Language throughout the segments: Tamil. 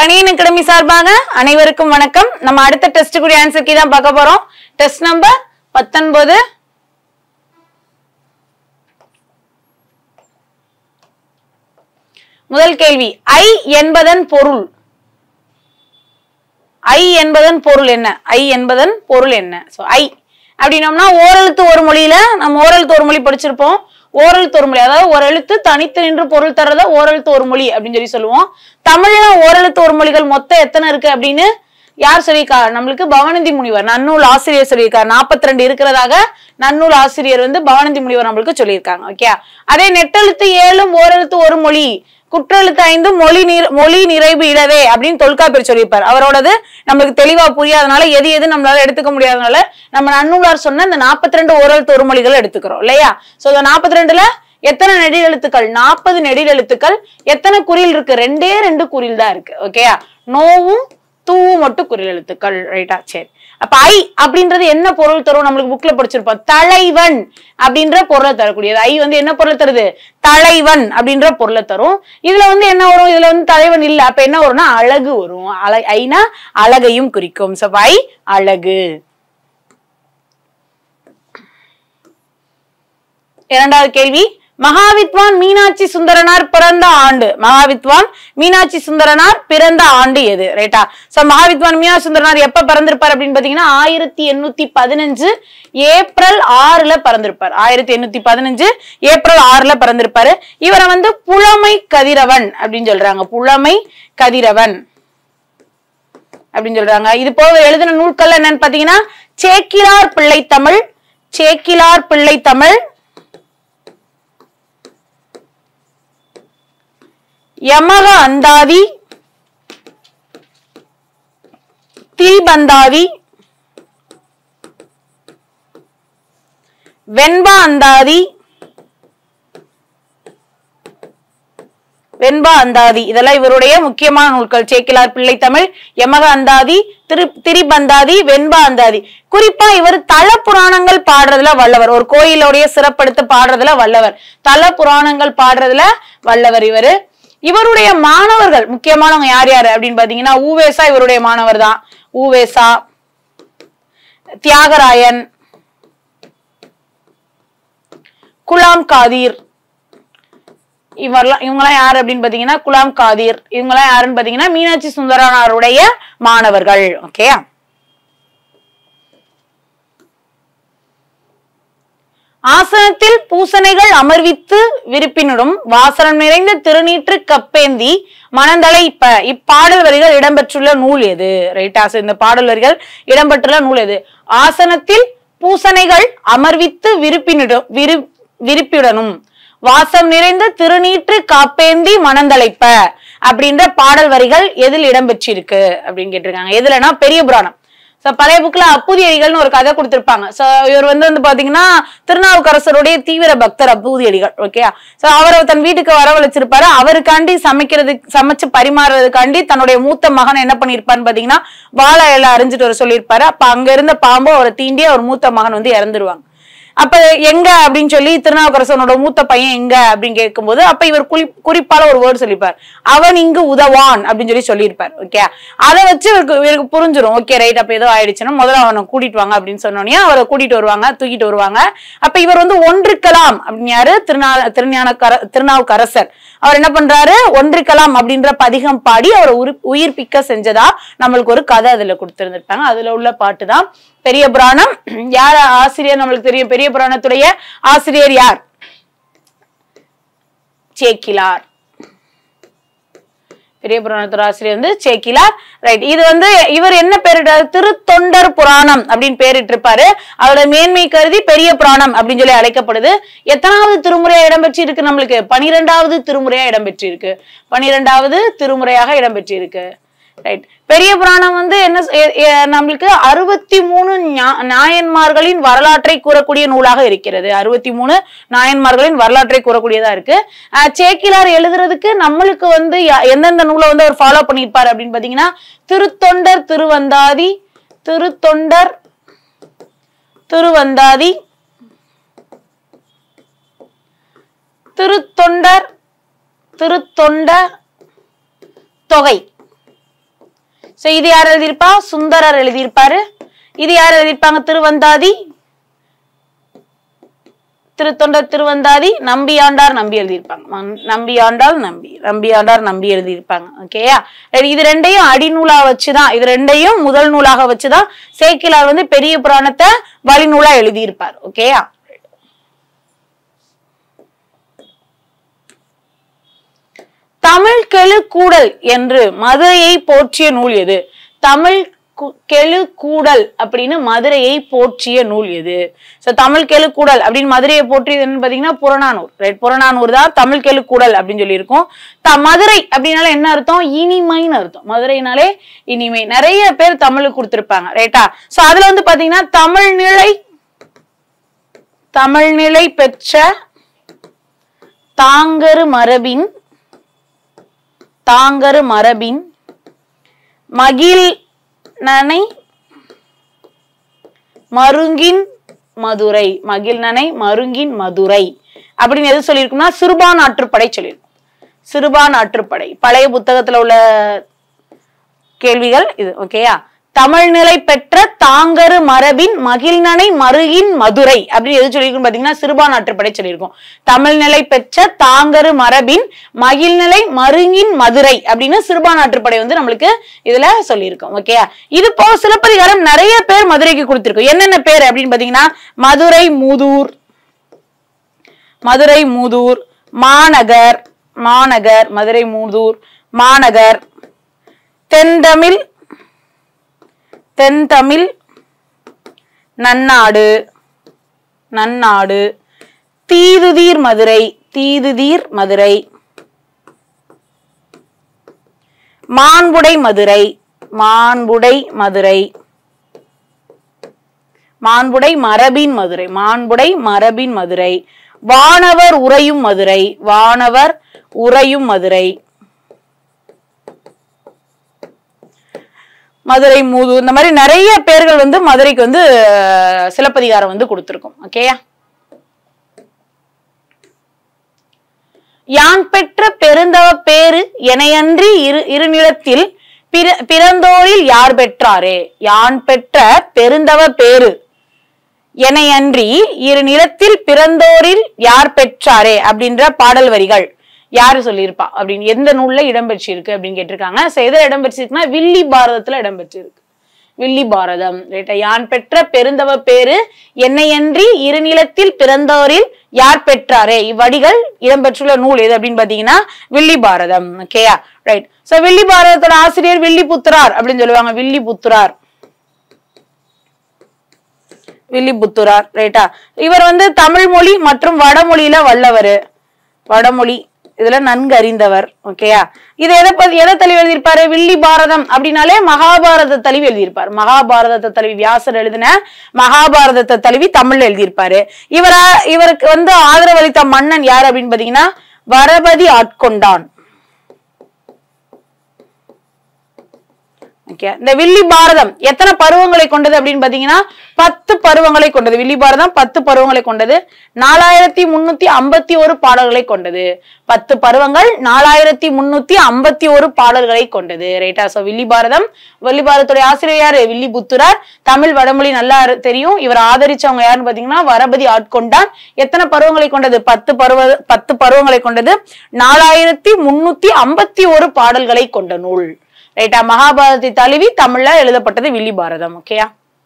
கணியன் அகாடமி சார்பாக அனைவருக்கும் வணக்கம் நம்ம அடுத்த டெஸ்ட் கூடிய ஆன்சர் கீ தான் பார்க்க போறோம் டெஸ்ட் நம்பர் பத்தொன்பது முதல் கேள்வி ஐ என்பதன் பொருள் ஐ என்பதன் பொருள் என்ன ஐ என்பதன் பொருள் என்ன சோ ஐ அப்படின்னோம்னா ஓரெழுத்து ஒரு மொழியில நம்ம ஓரெழுத்து ஒரு மொழி படிச்சிருப்போம் ஓரெழுத்து ஒரு மொழி அதாவது ஒரு எழுத்து தனித்து நின்று பொருள் தர்றத ஓரெழுத்து ஒரு மொழி அப்படின்னு சொல்லி சொல்லுவோம் தமிழ்ல ஓரெழுத்து ஒரு மொழிகள் மொத்தம் எத்தனை இருக்கு அப்படின்னு யார் சொல்லியிருக்கா நம்மளுக்கு பவனந்தி முனிவர் நன்னூல் ஆசிரியர் சொல்லியிருக்காரு 42 ரெண்டு இருக்கிறதாக நன்னூல் ஆசிரியர் வந்து பவனந்தி முனிவர் நம்மளுக்கு சொல்லியிருக்காங்க ஓகே அதே நெட்டெழுத்து ஏழும் ஓரெழுத்து ஒரு மொழி குற்றெழுத்து ஐந்து மொழி நீர் மொழி நிறைவு இடவே அப்படின்னு தொல்காப்பியர் சொல்லியிருப்பார் அவரோடது நம்மளுக்கு தெளிவா புரியாதனால எது எது நம்மளால எடுத்துக்க முடியாதனால நம்ம நன்னூலார் சொன்ன இந்த 42 ரெண்டு ஓரெழுத்து ஒரு மொழிகள் எடுத்துக்கிறோம் இல்லையா சோ இந்த 42 ரெண்டுல எத்தனை நெடில் எழுத்துக்கள் நாற்பது நெடில் எழுத்துக்கள் எத்தனை குறில் இருக்கு ரெண்டே ரெண்டு குறில் தான் இருக்கு ஓகேயா நோவும் தூவும் மட்டும் குறில் எழுத்துக்கள் ரைட்டா சரி அப்ப ஐ அப்படின்றது என்ன பொருள் தரும் நம்மளுக்கு புக்ல படிச்சிருப்போம் தலைவன் அப்படின்ற பொருளை தரக்கூடியது ஐ வந்து என்ன பொருளை தருது தலைவன் அப்படின்ற பொருளை தரும் இதுல வந்து என்ன வரும் இதுல வந்து தலைவன் இல்ல அப்ப என்ன வரும்னா அழகு வரும் அழ ஐனா அழகையும் குறிக்கும் சோ ஐ அழகு இரண்டாவது கேள்வி மகாவித்வான் மீனாட்சி சுந்தரனார் பிறந்த ஆண்டு மகாவித்வான் மீனாட்சி சுந்தரனார் பிறந்த ஆண்டு எது ரைட்டா சோ மகாவித்வான் மீனாட்சி சுந்தரனார் எப்ப பிறந்திருப்பார் அப்படின்னு பாத்தீங்கன்னா ஆயிரத்தி எண்ணூத்தி பதினஞ்சு ஏப்ரல் ஆறுல பிறந்திருப்பார் ஆயிரத்தி எண்ணூத்தி பதினஞ்சு ஏப்ரல் ஆறுல பிறந்திருப்பாரு இவரை வந்து புலமை கதிரவன் அப்படின்னு சொல்றாங்க புலமை கதிரவன் அப்படின்னு சொல்றாங்க இது போக எழுதின நூல்கள் என்னன்னு பாத்தீங்கன்னா சேக்கிலார் பிள்ளை தமிழ் சேக்கிலார் பிள்ளை தமிழ் யமக அந்தாதி தீபந்தாதி வெண்பா அந்தாதி வெண்பா அந்தாதி இதெல்லாம் இவருடைய முக்கியமான நூல்கள் சேக்கிலார் பிள்ளை தமிழ் யமக அந்தாதி திரு திரிபந்தாதி வெண்பா அந்தாதி குறிப்பா இவர் தல புராணங்கள் பாடுறதுல வல்லவர் ஒரு கோயிலுடைய சிறப்படுத்த பாடுறதுல வல்லவர் தல புராணங்கள் பாடுறதுல வல்லவர் இவரு இவருடைய மாணவர்கள் முக்கியமானவங்க யார் யாரு அப்படின்னு பாத்தீங்கன்னா ஊவேசா இவருடைய மாணவர் தான் ஊவேசா தியாகராயன் குலாம் காதீர் இவரெல்லாம் இவங்கெல்லாம் யாரு அப்படின்னு பாத்தீங்கன்னா குலாம் காதீர் இவங்கெல்லாம் யாருன்னு பாத்தீங்கன்னா மீனாட்சி சுந்தரனாருடைய மாணவர்கள் ஓகே ஆசனத்தில் பூசணைகள் அமர்வித்து விருப்பினுடும் வாசனம் நிறைந்த திருநீற்று கப்பேந்தி மணந்தலை இப்ப இப்பாடல் வரிகள் இடம்பெற்றுள்ள நூல் எது ரைட்டா இந்த பாடல் வரிகள் இடம்பெற்றுள்ள நூல் எது ஆசனத்தில் பூசணைகள் அமர்வித்து விருப்பினிடும் விரு விருப்பிடனும் வாசம் நிறைந்த திருநீற்று காப்பேந்தி மணந்தலைப்ப அப்படின்ற பாடல் வரிகள் எதில் இடம்பெற்றிருக்கு அப்படின்னு கேட்டிருக்காங்க எதுலனா பெரிய புராணம் சோ பழைய புக்ல அப்புதி அடிகள்னு ஒரு கதை கொடுத்திருப்பாங்க சோ இவர் வந்து வந்து பாத்தீங்கன்னா திருநாவுக்கரசருடைய தீவிர பக்தர் அப்புதி அடிகள் ஓகே சோ அவரை தன் வீட்டுக்கு வரவழைச்சிருப்பாரு அவருக்காண்டி சமைக்கிறதுக்கு சமைச்சு பரிமாறுறதுக்காண்டி தன்னுடைய மூத்த மகன் என்ன பண்ணிருப்பாருன்னு பாத்தீங்கன்னா வாழை இலை அரிஞ்சிட்டு வர சொல்லியிருப்பாரு அப்ப அங்க இருந்த பாம்பு அவரை தீண்டி அவர் மூத்த மகன் வந்து இறந்துருவாங்க அப்ப எங்க அப்படின்னு சொல்லி திருநாவுக்கரசனோட மூத்த பையன் எங்க அப்படின்னு கேட்கும்போது அப்ப இவர் குறி குறிப்பால ஒரு வேர்டு சொல்லிப்பார் அவன் இங்கு உதவான் அப்படின்னு சொல்லி சொல்லியிருப்பார் ஓகே அதை வச்சு இவருக்கு இவருக்கு புரிஞ்சிடும் ஓகே ரைட் அப்ப ஏதோ ஆயிடுச்சுன்னா முதல்ல அவனை கூட்டிட்டு வாங்க அப்படின்னு சொன்னோடனே அவரை கூட்டிட்டு வருவாங்க தூக்கிட்டு வருவாங்க அப்ப இவர் வந்து ஒன்றுக்கலாம் அப்படின்னு யாரு திருநா திருஞான கர திருநாவுக்கரசர் அவர் என்ன பண்றாரு ஒன்றுக்கலாம் அப்படின்ற பதிகம் பாடி அவரை உரு உயிர்ப்பிக்க செஞ்சதா நம்மளுக்கு ஒரு கதை அதுல கொடுத்திருந்திருப்பாங்க அதுல உள்ள பாட்டு தான் பெரிய புராணம் யார் ஆசிரியர் நம்மளுக்கு தெரியும் பெரிய புராணத்துடைய ஆசிரியர் யார் சேக்கிலார் பெரிய புராணத்தோட ஆசிரியர் வந்து சேக்கிலார் ரைட் இது வந்து இவர் என்ன பேரிட்டாரு திருத்தொண்டர் புராணம் அப்படின்னு பேரிட்டு இருப்பாரு அவரோட மேன்மை கருதி பெரிய புராணம் அப்படின்னு சொல்லி அழைக்கப்படுது எத்தனாவது திருமுறையா இடம்பெற்று இருக்கு நம்மளுக்கு பனிரெண்டாவது திருமுறையா இடம்பெற்று இருக்கு பனிரெண்டாவது திருமுறையாக இடம்பெற்று இருக்கு ரைட் பெரிய புராணம் வந்து என்ன செ- எ- எ- நம்மளுக்கு அறுபத்தி மூணு ஞா- நாயன்மார்களின் வரலாற்றை கூறக்கூடிய நூலாக இருக்கிறது அறுபத்தி மூணு நாயன்மார்களின் வரலாற்றை கூறக்கூடியதா இருக்கு அஹ் சேக்கிலார் எழுதுறதுக்கு நம்மளுக்கு வந்து யா- எந்தெந்த நூலை வந்து அவர் ஃபாலோ பண்ணியிருப்பாரு அப்படின்னு பாத்தீங்கன்னா திருத்தொண்டர் திருவந்தாதி திருத்தொண்டர் திருவந்தாதி திருத்தொண்டர் திருத்தொண்ட தொகை சோ இது யார் எழுதியிருப்பா சுந்தரர் எழுதியிருப்பாரு இது யார் எழுதியிருப்பாங்க திருவந்தாதி திருத்தொண்டர் திருவந்தாதி நம்பியாண்டார் நம்பி எழுதியிருப்பாங்க மன்- நம்பியாண்டார் நம்பி நம்பியாண்டார் நம்பி எழுதியிருப்பாங்க ஓகேயா இது ரெண்டையும் அடிநூலா வச்சுதான் இது ரெண்டையும் முதல் நூலாக வச்சுதான் சேக்கிலார் வந்து பெரிய புராணத்தை வழிநூலா எழுதியிருப்பார் ஓகேயா தமிழ் கெழு கூடல் என்று மதுரையை போற்றிய நூல் எது தமிழ் கு- கெழு கூடல் அப்படின்னு மதுரையை போற்றிய நூல் எது சோ தமிழ் கெழு கூடல் அப்படின்னு மதுரையை போற்றியது என்னன்னு பாத்தீங்கன்னா புறநானூர் ரைட் புறநானூர் தான் தமிழ் கெழு கூடல் அப்படின்னு சொல்லியிருக்கோம் த மதுரை அப்படின்னால என்ன அர்த்தம் இனிமைன்னு அர்த்தம் மதுரைனாலே இனிமை நிறைய பேர் தமிழுக்கு கொடுத்திருப்பாங்க ரைட்டா சோ அதுல வந்து பாத்தீங்கன்னா தமிழ் நிலை தமிழ்நிலை பெற்ற தாங்கரு மரபின் தாங்கரு மரபின் மகிழ் நனை மருங்கின் மதுரை மகிழ்நனை மருங்கின் மதுரை அப்படின்னு எது சொல்லியிருக்கும்னா சிறுபான் ஆற்றுப்படை சொல்லியிருக்கும் சிறுபான் ஆற்றுப்படை பழைய புத்தகத்துல உள்ள கேள்விகள் இது ஓகேயா தமிழ்நிலை பெற்ற தாங்கரு மரபின் மகிழ்நனை மருகின் மதுரை அப்படின்னு எது சொல்லியிருக்கும் பாத்தீங்கன்னா சிறுபான் ஆற்றுப்படை சொல்லியிருக்கும் தமிழ்நிலை பெற்ற தாங்கரு மரபின் மகிழ்நிலை மருங்கின் மதுரை அப்படின்னு சிறுபான் ஆற்றுப்படை வந்து நம்மளுக்கு இதுல சொல்லியிருக்கோம் ஓகேயா இது போக சிலப்பதிகாரம் நிறைய பேர் மதுரைக்கு கொடுத்திருக்கோம் என்னென்ன பேர் அப்படின்னு பாத்தீங்கன்னா மதுரை மூதூர் மதுரை மூதூர் மாநகர் மாநகர் மதுரை மூதூர் மாநகர் தென்தமிழ் தென்தமிழ் நன்னாடு நன்னாடு தீதுதீர் மதுரை தீதுதீர் மதுரை மாண்புடை மதுரை மாண்புடை மதுரை மாண்புடை மரபின் மதுரை மாண்புடை மரபின் மதுரை வானவர் உறையும் மதுரை வானவர் உறையும் மதுரை மதுரை மூது இந்த மாதிரி நிறைய பேர்கள் வந்து மதுரைக்கு வந்து அஹ், சிலப்பதிகாரம் வந்து கொடுத்திருக்கும் ஓகேயா யான் பெற்ற பெருந்தவ பேரு எனையன்றி இரு இருநிலத்தில் பிற பிறந்தோரில் யார் பெற்றாரே யான் பெற்ற பெருந்தவ பேரு எனையன்றி இரு நிலத்தில் பிறந்தோரில் யார் பெற்றாரே அப்படின்ற பாடல் வரிகள் யாரு சொல்லியிருப்பா அப்படின்னு எந்த நூல்ல இடம்பெற்றிருக்கு அப்படின்னு கேட்டிருக்காங்க So, எதுல இடம்பெற்றிருக்குன்னா வில்லி பாரதத்துல இடம்பெற்றிருக்கு வில்லி பாரதம் ரைட்டா யான் பெற்ற பெருந்தவ பேரு என்னையன்றி இருநிலத்தில் பிறந்தோரில் யார் பெற்றாரே இவ்வடிகள் இடம்பெற்றுள்ள நூல் எது அப்படின்னு பாத்தீங்கன்னா வில்லி பாரதம் ஓகேயா ரைட் சோ வில்லி பாரதத்தோட ஆசிரியர் வில்லி புத்துரார் அப்படின்னு சொல்லுவாங்க வில்லி புத்துரார் வில்லிபுத்துரார் ரைட்டா இவர் வந்து தமிழ் மொழி மற்றும் வடமொழியில வல்லவர் வடமொழி இதுல நன்கு அறிந்தவர் ஓகேயா இது எதை பத்தி எதை தழுவி எழுதியிருப்பாரு வில்லி பாரதம் அப்படின்னாலே மகாபாரத தழுவி எழுதியிருப்பார் மகாபாரதத்தை தழுவி வியாசர் எழுதின மகாபாரதத்தை தழுவி தமிழ்ல எழுதியிருப்பாரு இவரா இவருக்கு வந்து ஆதரவளித்த மன்னன் யார் அப்படின்னு பாத்தீங்கன்னா வரபதி ஆட்கொண்டான் ஓகே இந்த வில்லி பாரதம் எத்தனை பருவங்களை கொண்டது அப்படின்னு பாத்தீங்கன்னா பத்து பருவங்களை கொண்டது வில்லி பாரதம் பத்து பருவங்களை கொண்டது நாலாயிரத்தி முன்னூத்தி ஐம்பத்தி ஒரு பாடல்களை கொண்டது பத்து பருவங்கள் நாலாயிரத்தி முன்னூத்தி ஐம்பத்தி ஒரு பாடல்களை கொண்டது ரைட்டா சோ வில்லி பாரதம் வில்லி பாரதத்துடைய ஆசிரியர் யாரு வில்லி புத்துரார் தமிழ் வடமொழி நல்லா அரு- தெரியும் இவர் ஆதரிச்சவங்க யாருன்னு பாத்தீங்கன்னா வரபதி ஆட்கொண்டான் எத்தனை பருவங்களை கொண்டது பத்து பருவ பத்து பருவங்களை கொண்டது நாலாயிரத்தி முன்னூத்தி ஐம்பத்தி ஒரு பாடல்களை கொண்ட நூல் ரைட்டா மகாபாரதத்தை தழுவி தமிழ்ல எழுதப்பட்டது வில்லி பாரதம் ஓகேயா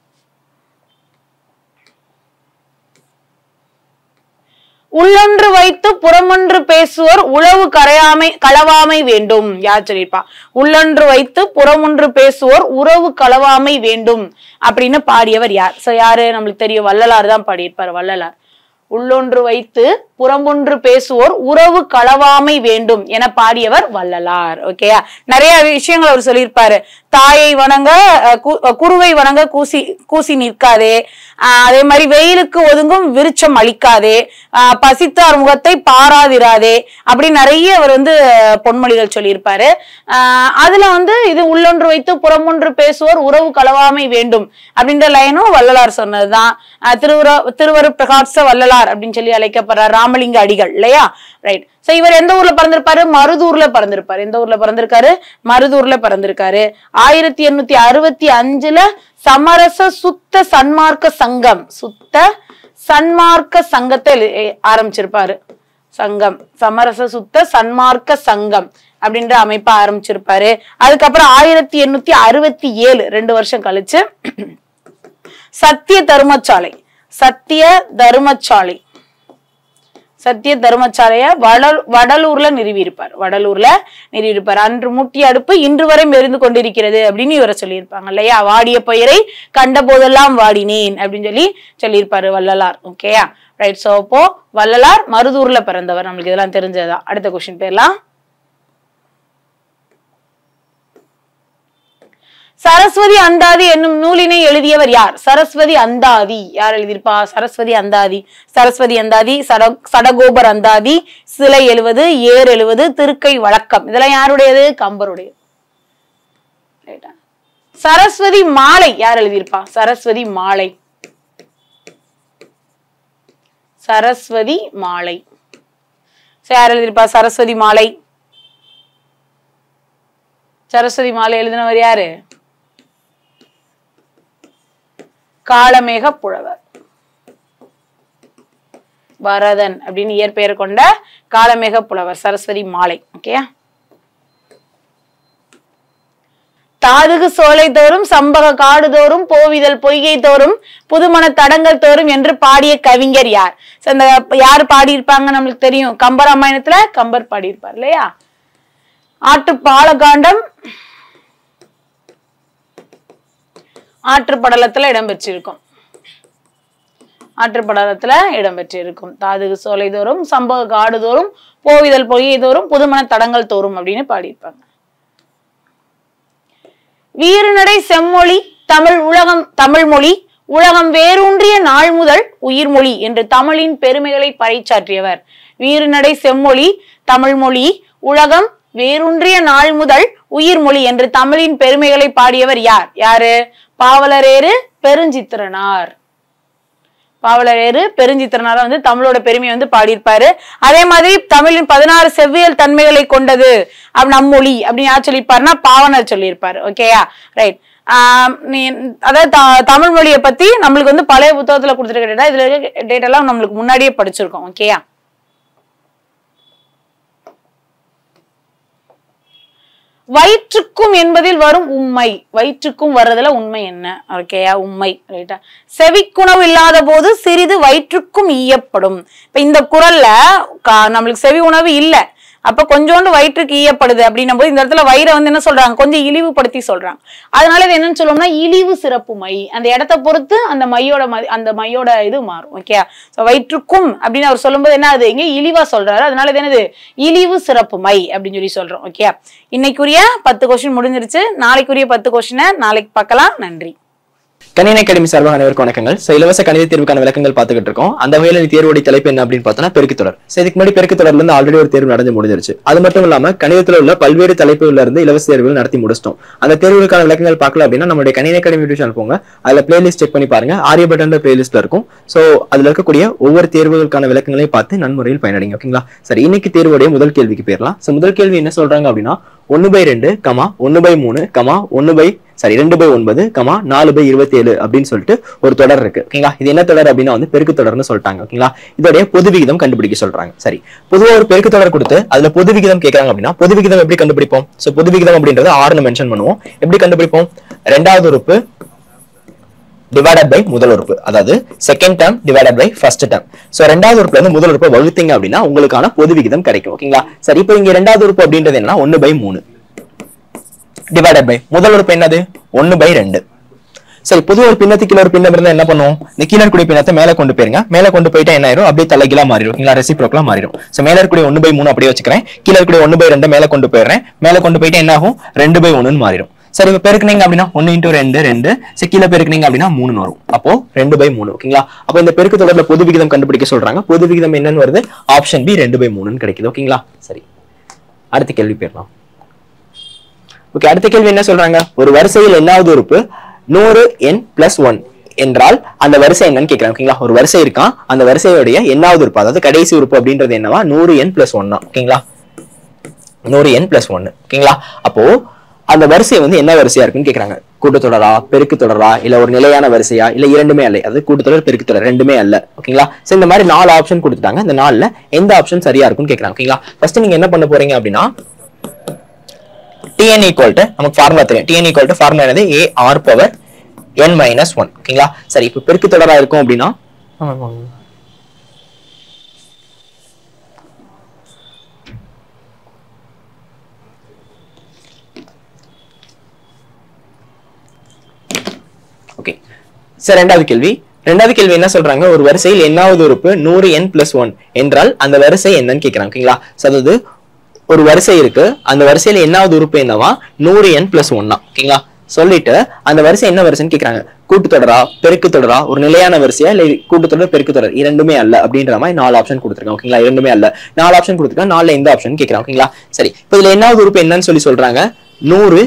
உள்ளொன்று வைத்து புறமொன்று பேசுவோர் உளவு கரையாமை களவாமை வேண்டும் யார் சொல்லியிருப்பா உள்ளொன்று வைத்து புறமொன்று பேசுவோர் உறவு களவாமை வேண்டும் அப்படின்னு பாடியவர் யார் சோ யாரு நம்மளுக்கு தெரியும் வள்ளலார் தான் பாடியிருப்பார் வள்ளலார் உள்ளொன்று வைத்து புறமொன்று பேசுவோர் உறவு களவாமை வேண்டும் என பாடியவர் வள்ளலார் ஓகேயா நிறைய விஷயங்கள் அவர் சொல்லியிருப்பாரு தாயை வணங்க அஹ், கு- அஹ், குருவை வணங்க கூசி கூசி நிற்காதே ஆஹ், அதே மாதிரி வெயிலுக்கு ஒதுங்கும் விருச்சம் அளிக்காதே ஆஹ், பசித்தார் முகத்தை பாராதிராதே அப்படி நிறைய அவர் வந்து அஹ், பொன்மொழிகள் சொல்லியிருப்பாரு ஆஹ், அதுல வந்து இது உள்ளொன்று வைத்து புறமொன்று பேசுவோர் உறவு களவாமை வேண்டும் அப்படின்ற லைனும் வள்ளலார் சொன்னதுதான் ஆஹ், திருவுர திருவரு பிரகாச வள்ளலார் அப்படின்னு சொல்லி அழைக்கப்படுறார் ராமலிங்க அடிகள் இல்லையா ரைட் சோ இவர் எந்த ஊர்ல பிறந்திருப்பாரு மருதூர்ல பிறந்திருப்பாரு எந்த ஊர்ல பிறந்திருக்காரு மருதூர்ல பிறந்திருக்காரு ஆயிரத்தி எண்ணூத்தி அறுபத்தி அஞ்சுல சமரச சுத்த சன்மார்க்க சங்கம் சுத்த சன்மார்க்க சங்கத்தை எழு- எ- ஆரம்பிச்சிருப்பாரு சங்கம் சமரச சுத்த சன்மார்க்க சங்கம் அப்படின்ற அமைப்பை ஆரம்பிச்சிருப்பாரு அதுக்கப்புறம் ஆயிரத்தி எண்ணூத்தி அறுபத்தி ஏழு ரெண்டு வருஷம் கழிச்சு சத்திய தர்மசாலை சத்திய தர்மசாலை சத்திய தர்மசாலைய வடல் வடலூர்ல நிறுவியிருப்பார் வடலூர்ல நிறுவியிருப்பார் அன்று முட்டி அடுப்பு இன்று வரை மெரிந்து கொண்டிருக்கிறது அப்படின்னு இவரை சொல்லியிருப்பாங்க இல்லையா வாடிய பயிரை கண்ட போதெல்லாம் வாடினேன் அப்படின்னு சொல்லி சொல்லியிருப்பாரு வள்ளலார் ஓகேயா ரைட் சோ அப்போ வள்ளலார் மருதூர்ல பிறந்தவர் நம்மளுக்கு இதெல்லாம் தெரிஞ்சதுதான் அடுத்த கொஸ்டின் பேர்லாம் சரஸ்வதி அந்தாதி என்னும் நூலினை எழுதியவர் யார் சரஸ்வதி அந்தாதி யார் எழுதியிருப்பா சரஸ்வதி அந்தாதி சரஸ்வதி அந்தாதி சட சடகோபர் அந்தாதி சிலை எழுவது ஏர் எழுவது திருக்கை வழக்கம் இதெல்லாம் யாருடையது கம்பருடையது Right ஆ? சரஸ்வதி மாலை யார் எழுதியிருப்பா சரஸ்வதி மாலை சரஸ்வதி மாலை So, யார் எழுதியிருப்பா சரஸ்வதி மாலை சரஸ்வதி மாலை எழுதினவர் யாரு காளமேக புலவர் பரதன் அப்படின்னு இயற்பெயர் கொண்ட காளமேக புலவர் சரஸ்வதி மாலை ஓகேயா தாதுகு சோலை தோறும் சம்பக காடு தோறும் போவிதழ் பொய்கை தோறும் புதுமண தடங்கள் தோறும் என்று பாடிய கவிஞர் யார் So, இந்த யார் பாடியிருப்பாங்க நம்மளுக்கு தெரியும் கம்பராமாயணத்துல கம்பர் பாடியிருப்பார் இல்லையா ஆற்று பாலகாண்டம் ஆற்றுப்படலத்துல இடம்பெற்றிருக்கும் ஆற்றுப்படலத்துல இடம்பெற்றிருக்கும் தாதுகு சோலை தோறும் சம்பவ காடு தோறும் போவிதழ் பொய்கை தோறும் புதுமண தடங்கள் தோறும் அப்படின்னு பாடியிருப்பாங்க வீறுநடை செம்மொழி தமிழ் உலகம் தமிழ் மொழி உலகம் வேரூன்றிய நாள் முதல் உயிர்மொழி என்று தமிழின் பெருமைகளை பறைசாற்றியவர் வீறுநடை செம்மொழி தமிழ் மொழி உலகம் வேரூன்றிய நாள் முதல் உயிர்மொழி என்று தமிழின் பெருமைகளை பாடியவர் யார் யாரு பாவலரேறு பெருஞ்சித்திரனார் பாவலரேறு பெருஞ்சித்திரனார் வந்து தமிழோட பெருமையை வந்து பாடியிருப்பாரு அதே மாதிரி தமிழின் பதினாறு செவ்வியல் தன்மைகளை கொண்டது அப்படி நம்மொழி அப்படின்னு யார் சொல்லியிருப்பாருன்னா பாவனர் சொல்லியிருப்பாரு ஓகேயா ரைட் நீ அதாவது த- தமிழ் மொழியை பத்தி நம்மளுக்கு வந்து பழைய புத்தகத்துல கொடுத்துருக்க டேட்டா இதுல இருக்க டேட்டா எல்லாம் நம்மளுக்கு முன்னாடியே படிச்சிருக்கோம் ஓகேயா வயிற்றுக்கும் என்பதில் வரும் உண்மை வயிற்றுக்கும் வர்றதுல உண்மை என்ன ஓகேயா உண்மை ரைட்டா செவிக்குணவு இல்லாத போது சிறிது வயிற்றுக்கும் ஈயப்படும் இப்ப இந்த குரல்ல கா- நம்மளுக்கு செவி உணவு இல்ல அப்ப கொஞ்சோண்டு வயிற்றுக்கு ஈயப்படுது அப்படின்னும் போது இந்த இடத்துல வயிறை வந்து என்ன சொல்றாங்க கொஞ்சம் இழிவுபடுத்தி சொல்றாங்க அதனால இது என்னன்னு சொல்லுவோம்னா இழிவு சிறப்பு மை அந்த இடத்த பொறுத்து அந்த மையோட மதி- அந்த மையோட இது மாறும் ஓகே வயிற்றுக்கும் அப்படின்னு அவர் சொல்லும்போது என்ன அது இங்க இழிவா சொல்றாரு அதனால இது என்னது இழிவு சிறப்பு மை அப்படின்னு சொல்லி சொல்றோம் ஓகே இன்னைக்குரிய பத்து கொஸ்டின் முடிஞ்சிருச்சு நாளைக்குரிய பத்து கொஸ்டினை நாளைக்கு பார்க்கலாம் நன்றி கணினி அகாடமி சார்பாக அனைவருக்கும் வணக்கங்கள் So, இலவச கணித தேர்வுக்கான விளக்கங்கள் பார்த்துக்கிட்டு இருக்கோம் அந்த வகையில இந்த தேர்வுடைய தலைப்பு என்ன அப்படின்னு பார்த்தோம்னா பெருக்கு தொடர் So, இதுக்கு முன்னாடி பெருக்கு தொடர்ல இருந்து ஆல்ரெடி ஒரு தேர்வு நடந்து முடிஞ்சிருச்சு அது மட்டும் இல்லாம கணிதத்துல உள்ள பல்வேறு தலைப்புகள்ல இருந்து இலவச தேர்வுகள் நடத்தி முடிச்சிட்டோம் அந்த தேர்வுகளுக்கான விளக்கங்கள் பார்க்கல அப்படின்னா நம்மளுடைய கணினி அகாடமி யூடியூப் சேனல் போங்க அதுல பிளேலிஸ்ட் செக் பண்ணி பாருங்க ஆரியபட்டன் பிளேலிஸ்ட்ல இருக்கும் சோ அதுல இருக்கக்கூடிய ஒவ்வொரு தேர்வுகளுக்கான விளக்கங்களையும் பார்த்து நன்முறையில் பயனடைங்க ஓகேங்களா சரி இன்னைக்கு தேர்வுடைய முதல் கேள்விக்கு போயிடலாம் சோ முதல் கேள்வி என்ன சொல்றாங்க அப்படின்னா ஒன்னு பை ரெண்டு கமா ஒன்னு பை மூணு கமா ஒன்னு பை சாரி ரெண்டு பை ஒன்பது கமா நாலு பை இருபத்தி ஏழு அப்படின்னு சொல்லிட்டு ஒரு தொடர் இருக்கு ஓகேங்களா இது என்ன தொடர் அப்படின்னா வந்து பெருக்கு தொடர்னு சொல்லிட்டாங்க ஓகேங்களா இதோடைய பொது விகிதம் கண்டுபிடிக்க சொல்றாங்க சரி பொதுவா ஒரு பெருக்கு தொடர் கொடுத்து அதுல பொது விகிதம் கேட்கறாங்க அப்படின்னா பொது விகிதம் எப்படி கண்டுபிடிப்போம் சோ பொது விகிதம் அப்படின்றத ஆறுன்னு மென்ஷன் பண்ணுவோம் எப்படி கண்டுபிடிப்போம் ரெண்டாவது உறுப்பு டிவைடட் பை முதல் உறுப்பு அதாவது second term divided by first term so ரெண்டாவது உறுப்புல இருந்து முதல் உறுப்பை வகுத்தீங்க அப்படின்னா உங்களுக்கான பொது விகிதம் கிடைக்கும் ஓகேங்களா சரி இப்போ இங்க ரெண்டாவது உறுப்பு அப்படின்றது என்ன ஒன்னு பை மூணு டிவைடட் பை முதல் உறுப்பு என்னது ஒன்னு பை ரெண்டு சரி பொதுவா ஒரு பின்னத்துக்கு கீழே ஒரு பின்னம் இருந்தா என்ன பண்ணுவோம் இந்த கீழே இருக்கக்கூடிய பின்னத்தை மேல கொண்டு போயிருங்க மேல கொண்டு போயிட்டா என்ன ஆயிரும் அப்படியே தலைகீழா மாறிடும் ஓகேங்களா ரெசிப்ரோக்கலா மாறிடும் சோ மேல இருக்கக்கூடிய ஒன்னு பை மூணு அப்படியே வச்சுக்கிறேன் கீழே இருக்கக்கூடிய ஒன்னு பை ரெண்டு மேல கொண்டு போயிடுறேன் மேல கொண்டு போயிட்டா என்ன ஆகும் ரெண்டு பை ஒண்ணுன்னு மாறிடும் சரி இப்ப பெருக்குனீங்க அப்படின்னா ஒன்னு இன்டூ ரெண்டு ரெண்டு சரி கீழே பெருக்குனீங்க அப்படின்னா மூணுன்னு வரும் அப்போ ரெண்டு பை மூணு ஓகேங்களா அப்போ இந்த பெருக்கு தொடர்ல பொது விகிதம் கண்டுபிடிக்க சொல்றாங்க பொது விகிதம் என்னன்னு வருது ஆப்ஷன் பி ரெண்டு பை மூணுன்னு கிடைக்குது ஓகேங்களா சரி அடுத்த கேள்வி போயிடலாம் ஓகே அடுத்த கேள்வி என்ன சொல்றாங்க ஒரு வரிசையில் எண்ணாவது உறுப்பு நூறு எண் பிளஸ் ஒன் என்றால் அந்த வரிசை என்னன்னு கேட்கறாங்க ஓகேங்களா ஒரு வரிசை இருக்கான் அந்த வரிசையுடைய எண்ணாவது உறுப்பு அதாவது கடைசி உறுப்பு அப்படின்றது என்னவா நூறு எண் பிளஸ் ஒன்னா ஓகேங்களா நூறு எண் பிளஸ் ஒன்னு ஓகேங்களா அப்போ அந்த வரிசை வந்து என்ன வரிசையா இருக்குன்னு கேக்குறாங்க கூட்டுத்தொடரா பெருக்கு தொடரா இல்ல ஒரு நிலையான வரிசையா இல்ல இரண்டுமே அல்ல அது கூட்டுத்தொடர் பெருக்கு தொடர் ரெண்டுமே அல்ல ஓகேங்களா சோ இந்த மாதிரி நாலு ஆப்ஷன் கொடுத்துட்டாங்க இந்த நாலுல எந்த ஆப்ஷன் சரியா இருக்கும்னு கேக்குறாங்க ஓகேங்களா ஃபர்ஸ்ட் நீங்க என்ன பண்ண போறீங்க அப்படின்னா tn equal to நமக்கு ஃபார்முலா தெரியும் tn equal to ஃபார்முலா என்னது a r power n minus one ஓகேங்களா சரி இப்போ பெருக்கு தொடரா இருக்கும் அப்படின்னா ஓகே சார் ரெண்டாவது கேள்வி ரெண்டாவது கேள்வி என்ன சொல்றாங்க ஒரு வரிசையில் எண்ணாவது உறுப்பு நூறு என் பிளஸ் ஒன் என்றால் அந்த வரிசை என்னன்னு கேக்குறாங்க ஓகேங்களா So, அதாவது ஒரு வரிசை இருக்கு அந்த வரிசையில எண்ணாவது உறுப்பு என்னவா நூறு என் பிளஸ் ஒன்னா ஓகேங்களா சொல்லிட்டு அந்த வரிசை என்ன வரிசைன்னு கேக்குறாங்க கூட்டுத்தொடரா பெருக்கு தொடரா ஒரு நிலையான வரிசையா இல்ல கூட்டுத்தொடர் பெருக்கு தொடர் இரண்டுமே அல்ல அப்படின்ற மாதிரி நாலு ஆப்ஷன் கொடுத்துருக்காங்க ஓகேங்களா இரண்டுமே அல்ல நாலு ஆப்ஷன் கொடுத்துருக்காங்க நாலுல எந்த ஆப்ஷன் கேக்குறாங்க ஓகேங்களா சரி இப்போ இதுல எண்ணாவது உறுப்பு என்னன்னு சொல்லி சொல்றாங்க நூறு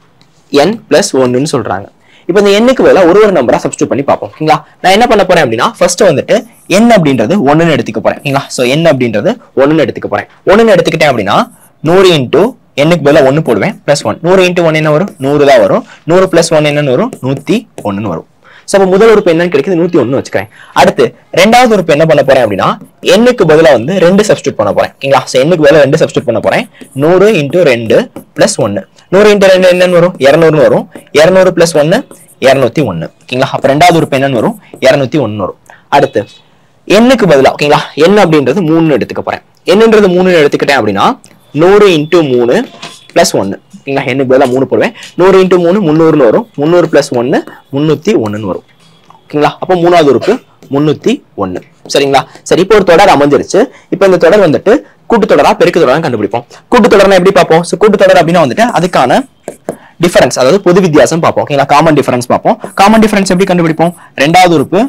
n பிளஸ் ஒன்னுன்னு சொல்றாங்க இப்போ இந்த எண்ணுக்கு பதிலா ஒரு ஒரு நம்பரா சப்ஸ்டியூட் பண்ணி பார்ப்போம் ஓகேங்களா நான் என்ன பண்ண போறேன் அப்படின்னா ஃபர்ஸ்ட் வந்துட்டு n அப்படின்றது ஒண்ணுன்னு எடுத்துக்க போறேன் ஓகேங்களா சோ n அப்படின்றது ஒண்ணுன்னு எடுத்துக்க போறேன் ஒண்ணுன்னு எடுத்துக்கிட்டேன் அப்படின்னா நூறு இன்டூ எண்ணுக்கு பதிலா ஒன்னு போடுவேன் பிளஸ் ஒன் நூறு இன்டூ ஒன் என்ன வரும் நூறு தான் வரும் நூறு பிளஸ் ஒன் என்னன்னு வரும் நூத்தி ஒண்ணுன்னு வரும் சோ அப்ப முதல் உறுப்பு என்னன்னு கிடைக்குது நூத்தி ஒண்ணு வச்சுக்கிறேன் அடுத்து ரெண்டாவது உறுப்பு என்ன பண்ண போறேன் அப்படின்னா எண்ணுக்கு பதிலா வந்து ரெண்டு சப்ஸ்டியூட் பண்ண போறேன் ஓகேங்களா சோ எண்ணுக்கு பதிலா ரெண்டு சப்ஸ்டியூட் பண்ண போறேன் நூறு இன்டூ ரெண்டு பிளஸ் ஒன்னு நூறு இன்டூ ரெண்டு என்னன்னு வரும் இருநூறுன்னு வரும் இருநூறு பிளஸ் ஒன்னு இருநூத்தி ஒன்னு ஓகேங்களா அப்ப ரெண்டாவது உறுப்பு என்னன்னு வரும் இருநூத்தி ஒன்னு வரும் அடுத்து எண்ணுக்கு பதிலா ஓகேங்களா எண் அப்படின்றது மூணு எடுத்துக்க போறேன் என்னன்றது மூணு எடுத்துக்கிட்டேன் அப்படின்னா நூறு இன்டூ மூணு பிளஸ் ஒன்னு ஓகேங்களா எண்ணுக்கு பதிலா மூணு போடுவேன் நூறு இன்டூ மூணு முந்நூறுன்னு வரும் முந்நூறு பிளஸ் ஒன்னு முன்னூத்தி ஒண்ணுன்னு வரும் ஓகேங்களா அப்போ மூணாவது உறுப்பு முன்னூத்தி ஒண்ணு சரிங்களா சரி இப்போ ஒரு தொடர் அமைஞ்சிருச்சு இப்போ இந்த தொடர் வந்துட்டு கூட்டுத்தொடரா பெருக்கு தொடரா கண்டுபிடிப்போம் கூட்டுத்தொடர்னா எப்படி பார்ப்போம் ஸோ கூட்டுத்தொடர் அப்படின்னா வந்துட்டு அதுக்கான டிஃபரன்ஸ் அதாவது பொது வித்தியாசம் பார்ப்போம் ஓகேங்களா காமன் டிஃபரன்ஸ் பார்ப்போம் காமன் டிஃபரன்ஸ் எப்படி கண்டுபிடிப்போம் ரெண்டாவது உறுப்பு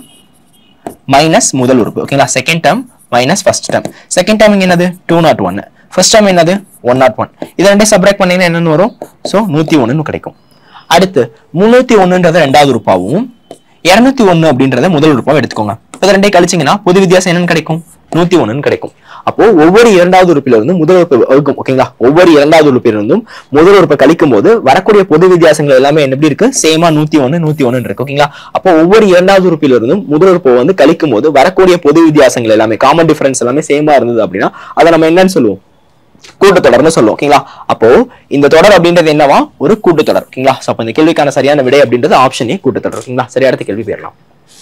மைனஸ் முதல் உறுப்பு ஓகேங்களா second term minus first term second term என்னது two not one first term என்னது ஒன் நாட் ஒன் இதை ரெண்டே சப்ராக்ட் பண்ணீங்கன்னா என்னன்னு வரும் ஸோ நூத்தி ஒண்ணுன்னு கிடைக்கும் அடுத்து முன்னூத்தி ஒண்ணுன்றது ரெண்டாவது உறுப்பாகவும் இருநூத்தி ஒண்ணு அப்படின்றத முதல் உறுப்பாக எடுத்துக்கோங்க இதை ரெண்டே கழிச்சீங்கன்னா பொது வித்தியாசம் என்னன்னு கிடைக்கும் நூத்தி ஒண்ணுன்னு கிடைக்கும் அப்போ ஒவ்வொரு இரண்டாவது உறுப்பில இருந்தும் முதல் உறுப்பு வகுக்கும் ஓகேங்களா ஒவ்வொரு இரண்டாவது உறுப்பில இருந்தும் முதல் உறுப்பை கழிக்கும் போது வரக்கூடிய பொது வித்தியாசங்கள் எல்லாமே என்ன எப்படி இருக்கு சேமா நூத்தி ஒண்ணு நூத்தி ஒண்ணு இருக்கு ஓகேங்களா அப்போ ஒவ்வொரு இரண்டாவது உறுப்பில இருந்தும் முதல் உறுப்பை வந்து கழிக்கும் போது வரக்கூடிய பொது வித்தியாசங்கள் எல்லாமே காமன் டிஃபரன்ஸ் எல்லாமே சேமா இருந்தது அப்படின்னா அதை நம்ம என்னன்னு சொல்லுவோம் கூட்டுத்தொடர்னு சொல்லுவோம் ஓகேங்களா அப்போ இந்த தொடர் அப்படின்றது என்னவா ஒரு கூட்டுத்தொடர் ஓகேங்களா சோ அப்ப இந்த கேள்விக்கான சரியான விடை அப்படின்றது ஆப்ஷன் ஏ கூட்டுத்தொடர் ஓகேங்களா சரி அடுத்த கேள்வி போயிடலாம்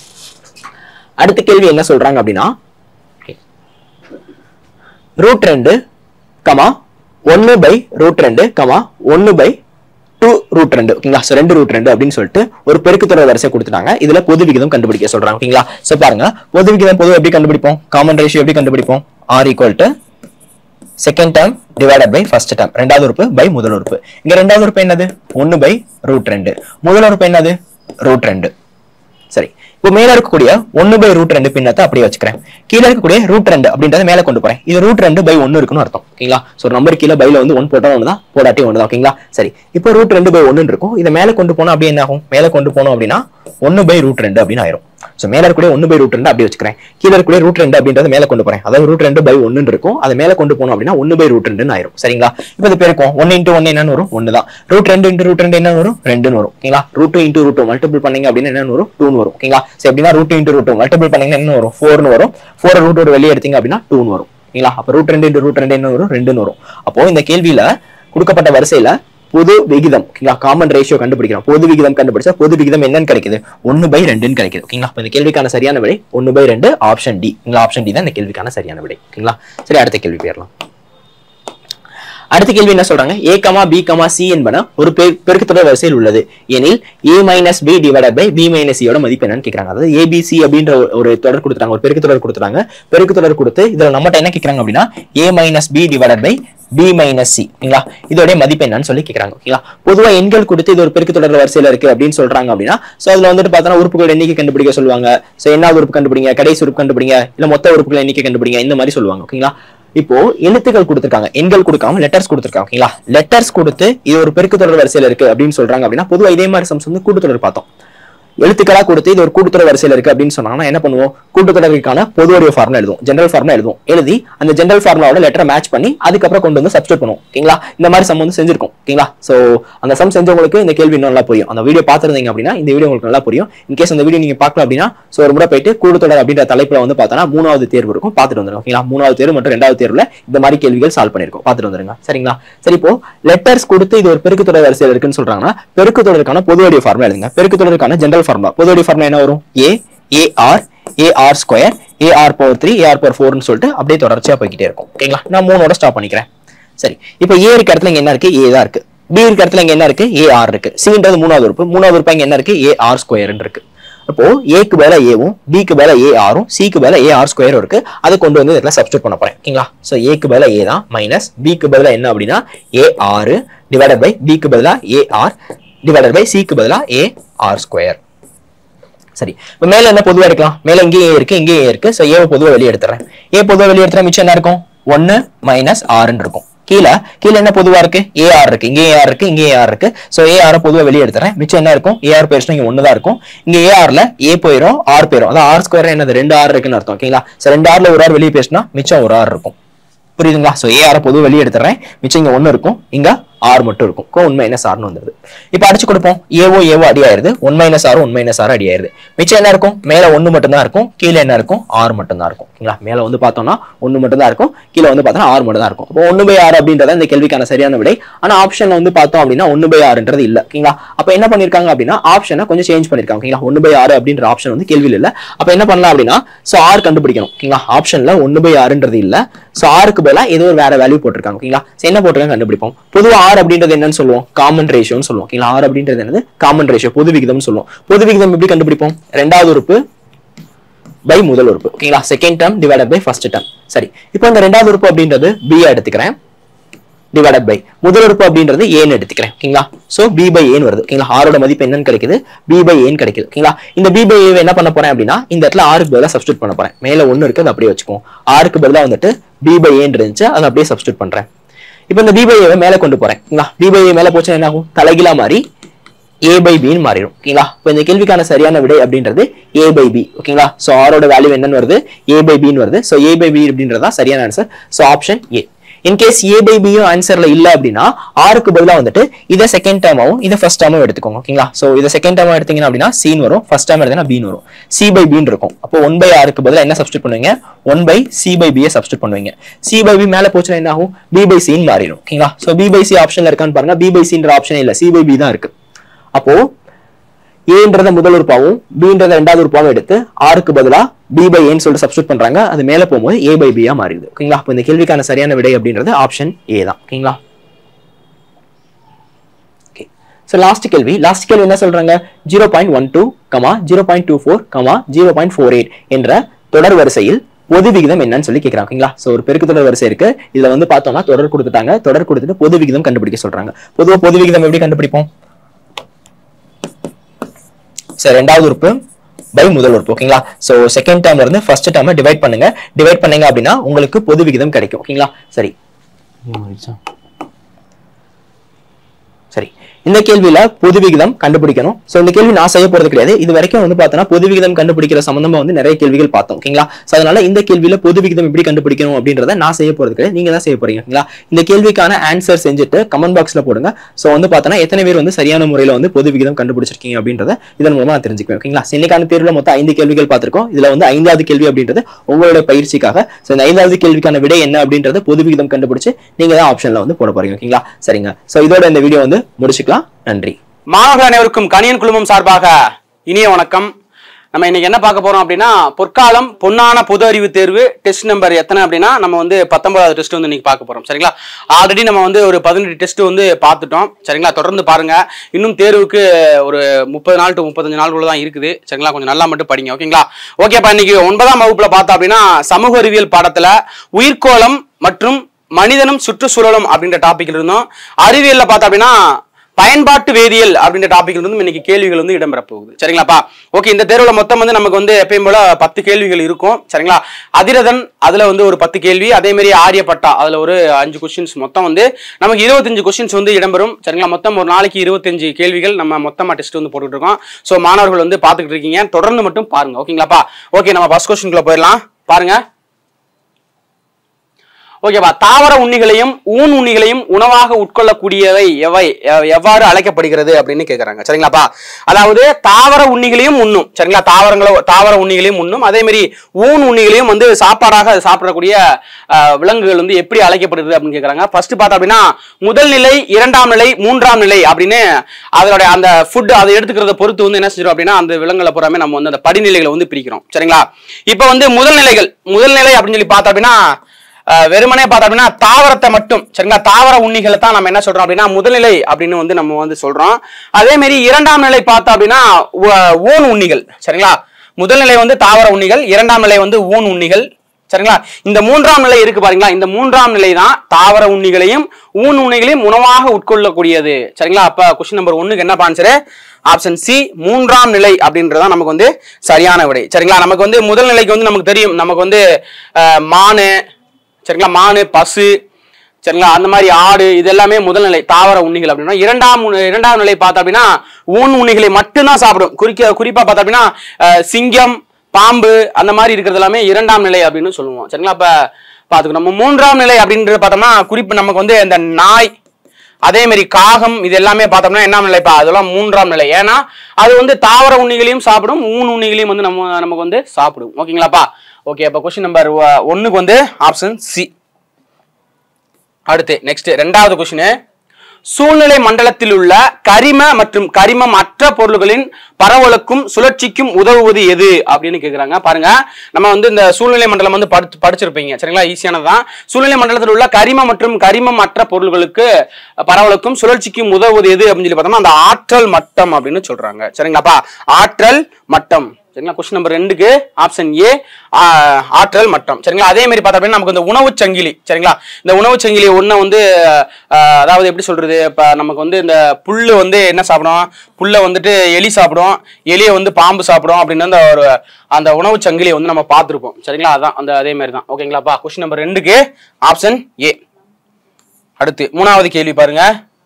அடுத்த கேள்வி என்ன சொல்றாங்க அப்படின்னா ரூட் ரெண்டு கமா ஒன்னு பை ரூட் ரெண்டு கமா ஒன்னு பை டூ ரூட் ரெண்டு ஓகேங்களா சோ ரெண்டு ரூட் ரெண்டு அப்படின்னு சொல்லிட்டு ஒரு பெருக்குத்தொடர் வரிசை கொடுத்துட்டாங்க இதுல பொது விகிதம் கண்டுபிடிக்க சொல்றாங்க ஓகேங்களா சோ பாருங்க பொது விகிதம் பொது எப்படி கண்டுபிடிப்போம் காமன் ரேஷியோ எப்படி கண்டுபிடிப்போம் R equal to second term divided by first term ரெண்டாவது உறுப்பு பை முதல் உறுப்பு இங்க ரெண்டாவது உறுப்பு என்னது ஒன்னு பை ரூட் ரெண்டு முதல் உறுப்பு என்னது ரூட் ரெண்டு சரி இப்போ மேல இருக்கக்கூடிய ஒன்னு பை ரூட் ரெண்டு பின்னத்தை அப்படியே வச்சுக்கிறேன் கீழே இருக்கக்கூடிய ரூட் ரெண்டு அப்படின்றத மேல கொண்டு போறேன் இது ரூட் ரெண்டு பை ஒன்னு இருக்குன்னு அர்த்தம் ஓகேங்களா சோ நம்பர் கீழே பைல வந்து ஒன் போட்டா ஒன்று தான் போடாட்டி ஒன்று தான் ஓகேங்களா சரி இப்போ ரூட் ரெண்டு பை ஒன்னு இருக்கும் இதை மேல கொண்டு போனா அப்படியே என்ன ஆகும் மேல கொண்டு போனோம் அப்படின்னா ஒன்னு பை ரூட் ரெண்டு அப்படின்னு ஆயிரும் சோ மேல இருக்கக்கூடிய ஒன்னு பை ரூட் ரெண்டு அப்படியே வச்சுக்கிறேன் கீழே இருக்கக்கூடிய ரூட் ரெண்டு அப்படின்றத மேல கொண்டு போறேன் அதாவது ரூட் ரெண்டு பை ஒன்னு இருக்கும் அதை மேல கொண்டு போனோம் அப்படின்னா ஒன்னு பை ரூட் ரெண்டுன்னு ஆயிரும் சரிங்களா இப்போ இது பெருக்கும் ஒன்னு இன்ட்டு ஒன்னு என்னன்னு வரும் ஒன்னு தான் ரூட் ரெண்டு இன்ட்டு ரூட் ரெண்டு என்ன வரும் ரெண்டுன்னு வரும் ஓகேங்களா root two into root multiple பண்ணீங்க அப்படின்னா என்ன வரும் டூன்னு வரும் ஓகேங்களா சரி எப்படின்னா ரூட் இன்ட்டு ரூட் மல்டிபிள் பண்ணீங்கன்னா என்ன வரும் ஃபோர்னு வரும் ஃபோர் ரூட் ஒரு வெளியே எடுத்தீங்க அப்படின்னா டூன்னு வரும் ஓகேங்களா அப்போ ரூட் ரெண்டு இன்ட்டு ரூட் ரெண்டு என்ன வரும் ரெண்டுன்னு வரும் அப்போ இந்த கேள்வியில கொடுக்கப்பட்ட வரிசையில பொது விகிதம் ஓகேங்களா காமன் ரேஷியோ கண்டுபிடிக்கிறோம் பொது விகிதம் கண்டுபிடிச்சா பொது விகிதம் என்னன்னு கிடைக்குது ஒன்னு பை ரெண்டுன்னு கிடைக்குது ஓகேங்களா அப்ப இந்த கேள்விக்கான சரியான விடை ஒன்னு பை ரெண்டு ஆப்ஷன் டி ஓகேங்களா ஆப்ஷன் டி தான் இந்த கேள்விக்கான சரியான விடை ஓகேங்களா சரி அடுத்த கேள்வி போயிடலாம் அடுத்த கேள்வி என்ன சொல்றாங்க A comma B comma C என்பன ஒரு பெரு- பெருக்குத்தொடர் வரிசையில் உள்ளது எனில் A minus B divided by B minus சியோட மதிப்பு என்னன்னு கேக்குறாங்க அதாவது ஏபிசி அப்படின்ற ஒரு- ஒரு தொடர் கொடுத்துறாங்க ஒரு பெருக்குத்தொடர் கொடுத்துறாங்க பெருக்குத்தொடர் கொடுத்து இதுல நம்மகிட்ட என்ன கேக்குறாங்க அப்படின்னா A minus B divided by B minus C ஓகேங்களா இதோட மதிப்பு என்னன்னு சொல்லி கேக்குறாங்க ஓகேங்களா பொதுவா எண்கள் கொடுத்து இது ஒரு பெருக்குத்தொடர் வரிசையில இருக்கு அப்படின்னு சொல்றாங்க அப்படின்னா சோ அதுல வந்துட்டு பார்த்தோன்னா உறுப்புகள் எண்ணிக்கை கண்டுபிடிக்க சொல்லுவாங்க சோ என்னாவது உறுப்பு கண்டுபிடிங்க கடைசி உறுப்பு கண்டுபிடிங்க இல்ல மொத்த உறுப்புகள் எண்ணிக்கை கண்டுபிடிங்க இந்த மாதிரி சொல்லுவாங்க ஓகேங்களா இப்போ எழுத்துக்கள் கொடுத்திருக்காங்க எண்கள் கொடுக்காம லெட்டர்ஸ் கொடுத்திருக்காங்க ஓகேங்களா லெட்டர்ஸ் கொடுத்து இது ஒரு பெருக்கு தொடர் வரிசையில இருக்கு அப்படின்னு சொல்றாங்க அப்படின்னா பொதுவா இதே மாதிரி சம்ஸ் வந்து கூட்டுத்தொடர் பார்த்தோம் எழுத்துக்களா கொடுத்து இது ஒரு கூட்டுத்தொடர் வரிசையில இருக்கு அப்படின்னு சொன்னாங்கன்னா என்ன பண்ணுவோம் கூட்டுத்தொடருக்கான பொது வடிவ ஃபார்முலா எழுதுவோம் ஜெனரல் ஃபார்முலா எழுதுவோம் எழுதி அந்த ஜெனரல் ஃபார்முலாவோட லெட்டரை மேட்ச் பண்ணி அதுக்கப்புறம் கொண்டு வந்து சப்ஸ்டியூட் பண்ணுவோம் ஓகேங்களா இந்த மாதிரி சம் வந்து செஞ்சிருக்கோம் ஓகேங்களா சோ அந்த சம் செஞ்சவங்களுக்கு இந்த கேள்வி இன்னும் நல்லா புரியும் அந்த வீடியோ பார்த்திருந்தீங்க அப்படின்னா இந்த வீடியோ உங்களுக்கு நல்லா புரியும் இன்கேஸ் அந்த வீடியோ நீங்க பார்க்கல அப்படின்னா சோ ஒரு முறை போயிட்டு கூட்டுத்தொடர் அப்படின்ற தலைப்புல வந்து பார்த்தோன்னா மூணாவது தேர்வு இருக்கும் பார்த்துட்டு வந்துருங்க ஓகேங்களா மூணாவது தேர்வு மற்றும் ரெண்டாவது தேர்வுல இந்த மாதிரி கேள்விகள் சால்வ் பண்ணிருக்கோம் பார்த்துட்டு வந்துருங்க சரிங்களா சரி இப்போ லெட்டர்ஸ் கொடுத்து இது ஒரு பெருக்குத்தொடர் வரிசையில் இருக்குன்னு சொல்றாங்கன்னா பெருக்குத்தொடருக்கான பொது வடிவ ஃபார்முலா எழுதுங்க பெருக்குத்தொடருக்கான ஜெனரல் ஃபார்முலா பொது வடிவ ஃபார்முலா என்ன வரும் A A R A R square A R power three A R power ஃபோர்னு சொல்லிட்டு அப்படியே தொடர்ச்சியா போய்கிட்டே இருக்கும் ஓகேங்களா நான் மூணோட ஸ்டாப் பண்ணிக்கிறேன் சரி இப்போ ஏ இருக்க இடத்துல இங்க என்ன இருக்கு ஏ தான் இருக்கு பி இருக்க இடத்துல இங்க என்ன இருக்கு ஏஆர் இருக்கு சின்றது மூணாவது உறுப்பு மூணாவது உறுப்பு இங்க என்ன இருக்கு ஏஆர் ஸ்கொயர்னு இருக்கு அப்போ ஏக்கு பதிலா ஏவும் பிக்கு பதிலா ஏ ஆரும் சிக்கு பதிலா ஏ ஆர் ஸ்கொயரும் இருக்கு அதை கொண்டு வந்து இதுல சப்ஸ்டியூட் பண்ண போறேன் ஓகேங்களா சோ ஏக்கு பதிலா ஏ தான் மைனஸ் பிக்கு பதிலா என்ன அப்படின்னா ஏ ஆறு டிவைடட் பை பிக்கு பதிலா ஏ ஆர் டிவைடட் பை சிக்கு பதிலா ஏ ஆர் ஸ்கொயர் சரி இப்போ மேல என்ன பொதுவா எடுக்கலாம் மேல இங்கேயே இருக்கு இங்கேயே இருக்கு சோ ஏவை பொதுவா வெளியே எடுத்துறேன் ஏ பொதுவா வெளியே எடுத்துறேன் மிச்சம் என்ன இருக்கும் ஒன்னு மைனஸ் ஆறுன்னு இருக்கும் கீழே கீழே என்ன பொதுவா இருக்கு ஏஆர் இருக்கு இங்கே ஏஆர் இருக்கு இங்கே ஏஆர் இருக்கு சோ ஏஆர் பொதுவா வெளியே எடுத்துறேன் மிச்சம் என்ன இருக்கும் ஏஆர் போயிடுச்சுன்னா இங்க ஒன்னு தான் இருக்கும் இங்க ஏஆர்ல ஏ போயிடும் ஆர் போயிடும் அதான் ஆர் ஸ்கொயர் என்னது ரெண்டு ஆர் இருக்குன்னு அர்த்தம் ஓகேங்களா சோ ரெண்டு ஆர்ல ஒரு ஆர் வெளியே பேசினா மிச்சம் ஒரு ஆர் இருக்கும் புரியுதுங்களா சோ ஏஆர் பொதுவா வெளியே எடுத்துறேன் மிச்சம் இங்க ஒன்னு இருக்கும் இங்க ஆர் மட்டும் இருக்கும் கோ ஒன் மைனஸ் ஆர்னு வந்துருது இப்போ அடிச்சு கொடுப்போம் ஏவோ ஏவோ அடி ஆயிருது one minus R one minus R அடி ஆயிருது மிச்சம் என்ன இருக்கும் மேல ஒன்னு மட்டும் தான் இருக்கும் கீழே என்ன இருக்கும் ஆர் மட்டும் தான் இருக்கும் ஓகேங்களா மேல வந்து பார்த்தோம்னா ஒன்னு மட்டும் தான் இருக்கும் கீழே வந்து பார்த்தோம்னா ஆர் மட்டும் தான் இருக்கும் இப்போ ஒன்னு பை ஆறு அப்படின்றத இந்த கேள்விக்கான சரியான விடை ஆனா ஆப்ஷன்ல வந்து பார்த்தோம் அப்படின்னா ஒன்னு பை ஆறுன்றது இல்ல ஓகேங்களா அப்ப என்ன பண்ணிருக்காங்க அப்படின்னா ஆப்ஷனை கொஞ்சம் சேஞ்ச் பண்ணிருக்காங்க ஓகேங்களா ஒன்னு பை ஆறு அப்படின்ற ஆப்ஷன் வந்து கேள்வியில் இல்ல அப்ப என்ன பண்ணலாம் அப்படின்னா சோ ஆர் கண்டுபிடிக்கணும் ஓகேங்களா ஆப்ஷன்ல ஒன்னு பை ஆறுன்றது இல்ல சோ ஆருக்கு பதிலா ஏதோ ஒரு வேற வேல்யூ போட்டிருக்காங்க ஓகேங்களா சோ என்ன போட்டிருக்காங்க கண்டுபிடிப்போம் பொதுவா ஆர் அப்படின்றது என்னன்னு சொல்லுவோம் காமன் ரேஷியோன்னு சொல்லுவோம் ஓகேங்களா ஆர் அப்படின்றது என்னது காமன் ரேஷியோ பொது விகிதம்னு சொல்லுவோம் பொது விகிதம் எப்படி கண்டுபிடிப்போம் ரெண்டாவது உறுப்பு பை முதல் உறுப்பு ஓகேங்களா second term divided by first term சரி இப்போ இந்த ரெண்டாவது உறுப்பு அப்படின்றது பி எடுத்துக்கிறேன் டிவைடட் பை முதல் உறுப்பு அப்படின்றது ஏன்னு எடுத்துக்கிறேன் ஓகேங்களா சோ பி பை ஏன்னு வருது ஓகேங்களா ஆரோட மதிப்பு என்னன்னு கிடைக்குது பி பை ஏன்னு கிடைக்குது ஓகேங்களா இந்த பி பை ஏ என்ன பண்ண போறேன் அப்படின்னா இந்த இடத்துல ஆறுக்கு பதிலாக சப்ஸ்டியூட் பண்ண போறேன் மேல ஒன்னு இருக்கு அதை அப்படியே வச்சுக்கோம் ஆறுக்கு பதிலாக வந்துட்டு பி பை ஏன்னு இருந்துச்சு அதை அப்படியே சப்ஸ்டியூட் பண்றேன் இப்போ இந்த பி பை ஏவை மேல கொண்டு போறேன் ஓகேங்களா பி பை ஏ மேல போச்சுன்னா என்ன ஆகும் தலைகீழா மாறி ஏ பை பின்னு மாறிடும் ஓகேங்களா இப்போ இந்த கேள்விக்கான சரியான விடை அப்படின்றது ஏ பை பி ஓகேங்களா ஸோ ஆரோட வேல்யூ என்னன்னு வருது ஏ பை பின்னு வருது ஸோ ஏ பை பி அப்படின்றதா சரியான answer so option A in case A by பியும் ஆன்சர்ல இல்ல அப்படின்னா ஆறுக்கு பதிலா வந்துட்டு இதை செகண்ட் டேர்மாவும் இதை ஃபர்ஸ்ட் டேர்மும் எடுத்துக்கோங்க ஓகேங்களா சோ இதை செகண்ட் டேர்மா எடுத்தீங்கன்னா அப்படின்னா சீன் வரும் ஃபர்ஸ்ட் டேர்ம் எடுத்தீங்கன்னா பீன் வரும் சி பை பின்னு இருக்கும் அப்போ ஒன் பை ஆறுக்கு பதிலா என்ன சப்ஸ்டியூட் பண்ணுவீங்க ஒன் பை சி பை பியை சப்ஸ்டியூட் பண்ணுவீங்க சி பை பி மேல போச்சுன்னா என்ன ஆகும் பி பை சின்னு மாறிடும் ஓகேங்களா சோ பி பை சி ஆப்ஷன்ல இருக்கான்னு பாருங்க பி பை சின்ற ஆப்ஷன் இல்ல சி பை பி தான் இருக்கு அப்போ ஏன்றத முதல் உறுப்பாவும் பின்றத ரெண்டாவது உறுப்பாவும் எடுத்து ஆறுக்கு பதிலா பி பை ஏன்னு சொல்லிட்டு சப்ஸ்டியூட் பண்றாங்க அது மேல போகும்போது ஏ பை பியா மாறிடுது ஓகேங்களா அப்போ இந்த கேள்விக்கான சரியான விடை அப்படின்றது ஆப்ஷன் ஏ தான் ஓகேங்களா ஸோ லாஸ்ட் கேள்வி லாஸ்ட் கேள்வி என்ன சொல்றாங்க zero point one two comma zero point two four comma zero point four eight என்ற தொடர் வரிசையில் பொது விகிதம் என்னன்னு சொல்லி கேட்கறாங்க ஓகேங்களா சோ ஒரு பெருக்கு தொடர் வரிசை இருக்கு இதுல வந்து பார்த்தோம்னா தொடர் கொடுத்துட்டாங்க தொடர் கொடுத்துட்டு பொது விகிதம் கண்டுபிடிக்க சொல்றாங்க பொதுவா பொது விகிதம் எப்படி கண்டுபிடிப்போம் சரி ரெண்டாவது உறுப்பு பை முதல் உறுப்பு ஓகேங்களா சோ செகண்ட் டேர்ம்ல இருந்து ஃபர்ஸ்ட் டேர்மை டிவைட் பண்ணுங்க டிவைட் பண்ணீங்க அப்படின்னா உங்களுக்கு பொது விகிதம் கிடைக்கும் ஓகேங்களா சரி சரி இந்த கேள்வியில பொது விகிதம் கண்டுபிடிக்கணும் சோ இந்த கேள்வி நான் செய்ய போறது கிடையாது இது வரைக்கும் வந்து பார்த்தோம்னா பொது விகிதம் கண்டுபிடிக்கிற சம்பந்தமா வந்து நிறைய கேள்விகள் பார்த்தோம் ஓகேங்களா சோ அதனால இந்த கேள்வியில பொது விகிதம் எப்படி கண்டுபிடிக்கணும் அப்படின்றத நான் செய்ய போறது கிடையாது நீங்க தான் செய்ய போறீங்க ஓகேங்களா இந்த கேள்விக்கான ஆன்சர் செஞ்சுட்டு கமெண்ட் பாக்ஸ்ல போடுங்க சோ வந்து பார்த்தோம்னா எத்தனை பேர் வந்து சரியான முறையில வந்து பொது விகிதம் கண்டுபிடிச்சிருக்கீங்க அப்படின்றத இதன் மூலமா நான் தெரிஞ்சுக்குவேன் ஓகேங்களா So, இன்னைக்கான தேர்வுல மொத்தம் ஐந்து கேள்விகள் பார்த்திருக்கோம் இதுல வந்து ஐந்தாவது கேள்வி அப்படின்றது உங்களோட பயிற்சிக்காக சோ இந்த ஐந்தாவது கேள்விக்கான விடை என்ன அப்படின்றத பொது விகிதம் கண்டுபிடிச்சு நீங்க தான் ஆப்ஷன்ல வந்து போட போறீங்க ஓகேங்களா சரிங்க சோ இதோட இந்த வீடியோ வந்து முடிச்சுக்கலாம் நன்றி மாணவர்கள் அனைவருக்கும் கணியன் குழுமம் சார்பாக இனிய வணக்கம் நம்ம இன்னைக்கு என்ன பார்க்க போறோம் அப்படின்னா பொற்காலம் பொன்னான பொது அறிவு தேர்வு டெஸ்ட் நம்பர் எத்தனை அப்படின்னா நம்ம வந்து பத்தொன்பதாவது டெஸ்ட் வந்து இன்னைக்கு பார்க்க போறோம் சரிங்களா ஆல்ரெடி நம்ம வந்து ஒரு பதினெட்டு டெஸ்ட் வந்து பார்த்துட்டோம் சரிங்களா தொடர்ந்து பாருங்க இன்னும் தேர்வுக்கு ஒரு முப்பது நாள் டு முப்பத்தஞ்சு நாளுக்குள்ள தான் இருக்குது சரிங்களா கொஞ்சம் நல்லா மட்டும் படிங்க ஓகேங்களா ஓகேப்பா இன்னைக்கு ஒன்பதாம் வகுப்புல பார்த்தோம் அப்படின்னா சமூக அறிவியல் பாடத்துல உயிர்கோளம் மற்றும் மனிதனும் சுற்றுச்சூழலும் அப்படின்ற டாபிக்ல இருந்தோம் அறிவியல்ல பார்த்தோம் அப்படின்னா பயன்பாட்டு வேதியியல் அப்படின்ற டாபிக்ல இருந்து இன்னைக்கு கேள்விகள் வந்து இடம்பெற போகுது சரிங்களாப்பா ஓகே இந்த தேர்வுல மொத்தம் வந்து நமக்கு வந்து எப்பயும் போல பத்து கேள்விகள் இருக்கும் சரிங்களா அதிரதன் அதுல வந்து ஒரு பத்து கேள்வி அதே மாதிரி ஆரியப்பட்டா அதுல ஒரு அஞ்சு கொஸ்டின்ஸ் மொத்தம் வந்து நமக்கு இருபத்தஞ்சு கொஸ்டின்ஸ் வந்து இடம்பெறும் சரிங்களா மொத்தம் ஒரு நாளைக்கு இருபத்தஞ்சு கேள்விகள் நம்ம மொத்தமா டெஸ்ட் வந்து போட்டுட்டு இருக்கோம் ஸோ மாணவர்கள் வந்து பார்த்துக்கிட்டு இருக்கீங்க தொடர்ந்து மட்டும் பாருங்க ஓகேங்களாப்பா ஓகே நம்ம ஃபர்ஸ்ட் கொஸ்டின்குள்ள போயிடலாம் பாருங்க ஓகேவா தாவர உண்ணிகளையும் ஊன் உண்ணிகளையும் உணவாக உட்கொள்ளக்கூடியவை எவை எ- எவ்வாறு அழைக்கப்படுகிறது அப்படின்னு கேக்குறாங்க சரிங்களாப்பா அதாவது தாவர உண்ணிகளையும் உண்ணும் சரிங்களா தாவரங்கள தாவர உண்ணிகளையும் உண்ணும் அதே மாதிரி ஊன் உண்ணிகளையும் வந்து சாப்பாடாக சாப்பிடக்கூடிய அஹ், விலங்குகள் வந்து எப்படி அழைக்கப்படுகிறது அப்படின்னு கேக்குறாங்க ஃபர்ஸ்ட் பார்த்தா அப்படின்னா முதல் நிலை இரண்டாம் நிலை மூன்றாம் நிலை அப்படின்னு அதனுடைய அந்த ஃபுட் அதை எடுத்துக்கிறத பொறுத்து வந்து என்ன செஞ்சிடும் அப்படின்னா அந்த விலங்குகளை பூராமே நம்ம வந்து அந்த படிநிலைகளை வந்து பிரிக்கிறோம் சரிங்களா இப்போ வந்து முதல் நிலைகள் முதல் நிலை அப்படின்னு சொல்லி பார்த்தோம் அப்படின்னா அஹ் வெறுமனே பார்த்தோம் அப்படின்னா தாவரத்தை மட்டும் சரிங்களா தாவர உண்ணிகளை தான் நம்ம என்ன சொல்றோம் அப்படின்னா முதல்நிலை அப்படின்னு வந்து நம்ம வந்து சொல்றோம் அதே மாதிரி இரண்டாம் நிலை பார்த்தோம் அப்படின்னா ஊ- ஊன் உண்ணிகள் சரிங்களா முதல்நிலை வந்து தாவர உண்ணிகள் இரண்டாம் நிலை வந்து ஊன் உண்ணிகள் சரிங்களா இந்த மூன்றாம் நிலை இருக்கு பாருங்களா இந்த மூன்றாம் நிலை தான் தாவர உண்ணிகளையும் ஊன் உண்ணிகளையும் உணவாக உட்கொள்ளக்கூடியது சரிங்களா அப்ப கொஸ்டின் நம்பர் ஒன்னுக்கு என்ன ஆன்சரு ஆப்ஷன் சி மூன்றாம் நிலை அப்படின்றதான் நமக்கு வந்து சரியான விடை சரிங்களா நமக்கு வந்து முதல் நிலைக்கு வந்து நமக்கு தெரியும் நமக்கு வந்து அஹ், மானு சரிங்களா மானு பசு சரிங்களா அந்த மாதிரி ஆடு இது எல்லாமே முதல் நிலை தாவர உண்ணிகள் அப்படின்னா இரண்டாம் உண்- இரண்டாம் நிலை பார்த்தா அப்படின்னா ஊன் உண்ணிகளை மட்டும்தான் சாப்பிடும் குறிக்க குறிப்பா பார்த்தா அப்படின்னா அஹ், சிங்கம் பாம்பு அந்த மாதிரி இருக்கிறது எல்லாமே இரண்டாம் நிலை அப்படின்னு சொல்லுவோம் சரிங்களா அப்ப பாத்துக்கணும் நம்ம மூன்றாம் நிலை அப்படின்றது பார்த்தோம்னா குறிப்பு நமக்கு வந்து இந்த நாய் அதே மாதிரி காகம் இது எல்லாமே பார்த்தோம்னா என்ன நிலைப்பா அதெல்லாம் மூன்றாம் நிலை ஏன்னா அது வந்து தாவர உண்ணிகளையும் சாப்பிடும் ஊன் உண்ணிகளையும் வந்து நம்ம நமக்கு வந்து சாப்பிடும் ஓகேங்களாப்பா ஓகே அப்ப கொஸ்டின் நம்பர் ஒன்னுக்கு வந்து ஆப்ஷன் சி அடுத்து நெக்ஸ்ட் ரெண்டாவது கொஸ்டின் சூழ்நிலை மண்டலத்தில் உள்ள கரிம மற்றும் கரிமம் அற்ற பொருள்களின் பரவலுக்கும் சுழற்சிக்கும் உதவுவது எது அப்படின்னு கேக்குறாங்க பாருங்க நம்ம வந்து இந்த சூழ்நிலை மண்டலம் வந்து படிச்சு படிச்சிருப்பீங்க சரிங்களா ஈஸியானதுதான் சூழ்நிலை மண்டலத்தில் உள்ள கரிம மற்றும் கரிமம் அற்ற பொருள்களுக்கு பரவலுக்கும் சுழற்சிக்கும் உதவுவது எது அப்படின்னு சொல்லி பார்த்தோம்னா அந்த ஆற்றல் மட்டம் அப்படின்னு சொல்றாங்க சரிங்களாப்பா ஆற்றல் மட்டம் சரிங்களா கொஸ்டின் நம்பர் ரெண்டுக்கு ஆப்ஷன் ஏ ஆற்றல் மட்டம் சரிங்களா அதே மாதிரி பார்த்தா அப்படின்னா நமக்கு இந்த உணவு சங்கிலி சரிங்களா இந்த உணவு சங்கிலி ஒன்றை வந்து ஆஹ், அதாவது எப்படி சொல்றது இப்போ நமக்கு வந்து இந்த புல்லு வந்து என்ன சாப்பிடும் புல்லை வந்துட்டு எலி சாப்பிடும் எலியை வந்து பாம்பு சாப்பிடும் அப்படின்னு அந்த ஒரு அந்த உணவு சங்கிலியை வந்து நம்ம பார்த்துருப்போம் சரிங்களா அதான் அந்த அதே மாதிரி தான் ஓகேங்களாப்பா கொஸ்டின் நம்பர் ரெண்டுக்கு ஆப்ஷன் ஏ அடுத்து மூணாவது கேள்வி பாருங்க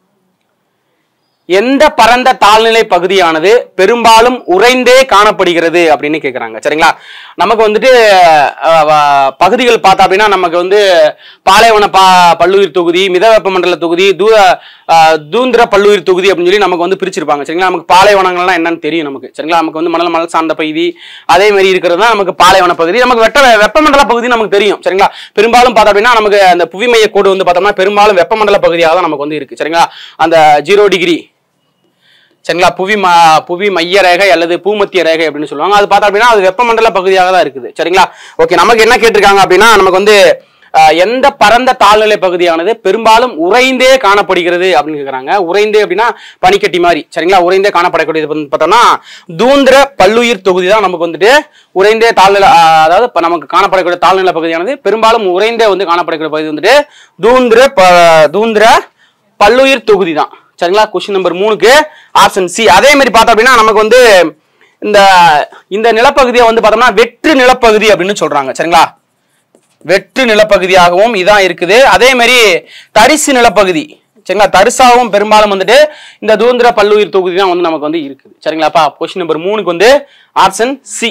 எந்த பரந்த தாழ்நிலை பகுதியானது பெரும்பாலும் உறைந்தே காணப்படுகிறது அப்படின்னு கேக்குறாங்க சரிங்களா நமக்கு வந்துட்டு அஹ், வ- பகுதிகள் பார்த்தா அப்படின்னா நமக்கு வந்து பாலைவன பா பல்லுயிர் தொகுதி மிதவெப்ப மண்டல தொகுதி தூ அஹ், தூந்திர பல்லுயிர் தொகுதி அப்படின்னு சொல்லி நமக்கு வந்து பிரிச்சிருப்பாங்க சரிங்களா நமக்கு பாலைவனங்கள்லாம் என்னன்னு தெரியும் நமக்கு சரிங்களா நமக்கு வந்து மணல் மணல் சார்ந்த பகுதி அதே மாதிரி இருக்கிறது தான் நமக்கு பாலைவன பகுதி நமக்கு வெட்ட வெப்பமண்டல பகுதி நமக்கு தெரியும் சரிங்களா பெரும்பாலும் பார்த்தா அப்படின்னா நமக்கு அந்த புவிமைய கோடு வந்து பார்த்தோம்னா பெரும்பாலும் வெப்பமண்டல பகுதியாக தான் நமக்கு வந்து இருக்கு சரிங்களா அந்த ஜீரோ டிகிரி சரிங்களா புவி ம புவி மைய ரேகை அல்லது பூமத்திய ரேகை அப்படின்னு சொல்லுவாங்க அது பார்த்தா அப்படின்னா அது வெப்பமண்டல பகுதியாக தான் இருக்குது சரிங்களா ஓகே நமக்கு என்ன கேட்டிருக்காங்க அப்படின்னா நமக்கு வந்து அஹ், எந்த பரந்த தாழ்நிலை பகுதியானது பெரும்பாலும் உறைந்தே காணப்படுகிறது அப்படின்னு கேக்குறாங்க உறைந்தே அப்படின்னா பனிக்கட்டி மாதிரி சரிங்களா உறைந்தே காணப்படக்கூடியது வந்து பார்த்தோம்னா தூந்திர பல்லுயிர் தொகுதி தான் நமக்கு வந்துட்டு உறைந்தே தாழ்நிலை அஹ், அதாவது இப்ப நமக்கு காணப்படக்கூடிய தாழ்நிலை பகுதியானது பெரும்பாலும் உறைந்தே வந்து காணப்படக்கூடிய பகுதி வந்துட்டு தூந்திர ப- தூந்திர பல்லுயிர் தொகுதி தான் சரிங்களா கொஸ்டின் நம்பர் மூணுக்கு ஆப்ஷன் சி அதே மாதிரி பார்த்தோம் அப்படின்னா நமக்கு வந்து இந்த இந்த நிலப்பகுதியை வந்து பார்த்தோம்னா வெற்று நிலப்பகுதி அப்படின்னு சொல்றாங்க சரிங்களா வெற்று நிலப்பகுதியாகவும் இதான் இருக்குது அதே மாதிரி தரிசு நிலப்பகுதி சரிங்களா தரிசாவும் பெரும்பாலும் வந்துட்டு இந்த தூந்திர பல்லுயிர் தொகுதி தான் வந்து நமக்கு வந்து இருக்குது சரிங்களாப்பா கொஸ்டின் நம்பர் மூணுக்கு வந்து ஆப்ஷன் சி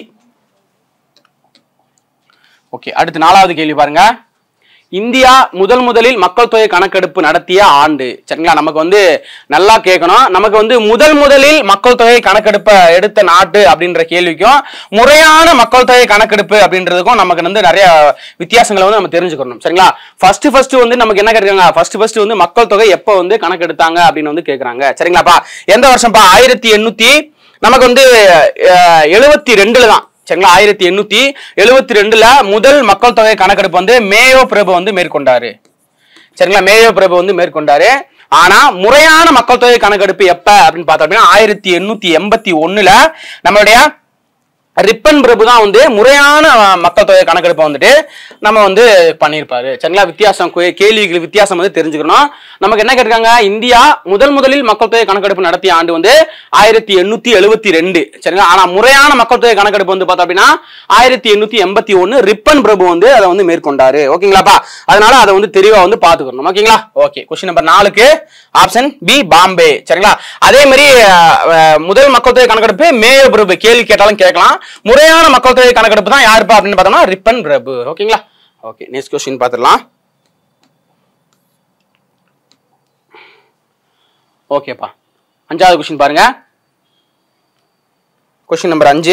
ஓகே அடுத்து நாலாவது கேள்வி பாருங்க இந்தியா முதல் முதலில் மக்கள் தொகை கணக்கெடுப்பு நடத்திய ஆண்டு சரிங்களா நமக்கு வந்து நல்லா கேட்கணும் நமக்கு வந்து முதல் முதலில் மக்கள் தொகை கணக்கெடுப்பை எடுத்த நாட்டு அப்படின்ற கேள்விக்கும் முறையான மக்கள் தொகை கணக்கெடுப்பு அப்படின்றதுக்கும் நமக்கு வந்து நிறைய வித்தியாசங்களை வந்து நம்ம தெரிஞ்சுக்கணும் சரிங்களா ஃபர்ஸ்ட் ஃபர்ஸ்ட் வந்து நமக்கு என்ன கேட்குறாங்க ஃபர்ஸ்ட் ஃபர்ஸ்ட் வந்து மக்கள் தொகை எப்போ வந்து கணக்கெடுத்தாங்க அப்படின்னு வந்து கேட்குறாங்க சரிங்களாப்பா எந்த வருஷம்ப்பா ஆயிரத்தி எண்ணூத்தி நமக்கு வந்து எழுபத்தி ரெண்டுல தான் சரிங்களா ஆயிரத்தி எண்ணூத்தி எழுபத்தி ரெண்டுல முதல் மக்கள் தொகை கணக்கெடுப்பு வந்து மேயோ பிரபு வந்து மேற்கொண்டாரு சரிங்களா மேயோ பிரபு வந்து மேற்கொண்டாரு ஆனா முறையான மக்கள் தொகை கணக்கெடுப்பு எப்ப அப்படின்னு பார்த்தோம் அப்படின்னா ஆயிரத்தி எண்ணூத்தி எண்பத்தி ஒண்ணுல நம்மளுடைய ரிப்பன் பிரபு தான் வந்து முறையான அஹ், மக்கள் தொகை கணக்கெடுப்பை வந்துட்டு நம்ம வந்து பண்ணியிருப்பாரு சரிங்களா வித்தியாசம் கே- கேள்விகள் வித்தியாசம் வந்து தெரிஞ்சுக்கணும் நமக்கு என்ன கேட்டிருக்காங்க இந்தியா முதல் முதலில் மக்கள் தொகை கணக்கெடுப்பு நடத்திய ஆண்டு வந்து ஆயிரத்தி எண்ணூத்தி எழுபத்தி ரெண்டு சரிங்களா ஆனா முறையான மக்கள் தொகை கணக்கெடுப்பு வந்து பார்த்தோம் அப்படின்னா ஆயிரத்தி எண்ணூத்தி எண்பத்தி ஒன்னு ரிப்பன் பிரபு வந்து அதை வந்து மேற்கொண்டாரு ஓகேங்களாப்பா அதனால அதை வந்து தெளிவா வந்து பாத்துக்கணும் ஓகேங்களா ஓகே கொஸ்டின் நம்பர் நாலுக்கு ஆப்ஷன் பி பாம்பே சரிங்களா அதே மாதிரி அஹ், அஹ், முதல் மக்கள் தொகை கணக்கெடுப்பு மேயோ பிரபு கேள்வி கேட்டாலும் கேட்கலாம் முறையான மக்கள் தொகை கணக்கெடுப்பு தான் யாருப்பா அப்படின்னு பார்த்தோம்னா ரிப்பன் பிரபு ஓகேங்களா ஓகே நெக்ஸ்ட் கொஸ்டின் பார்த்துடலாம் ஓகேப்பா அஞ்சாவது கொஸ்டின் பாருங்க கொஸ்டின் நம்பர் அஞ்சு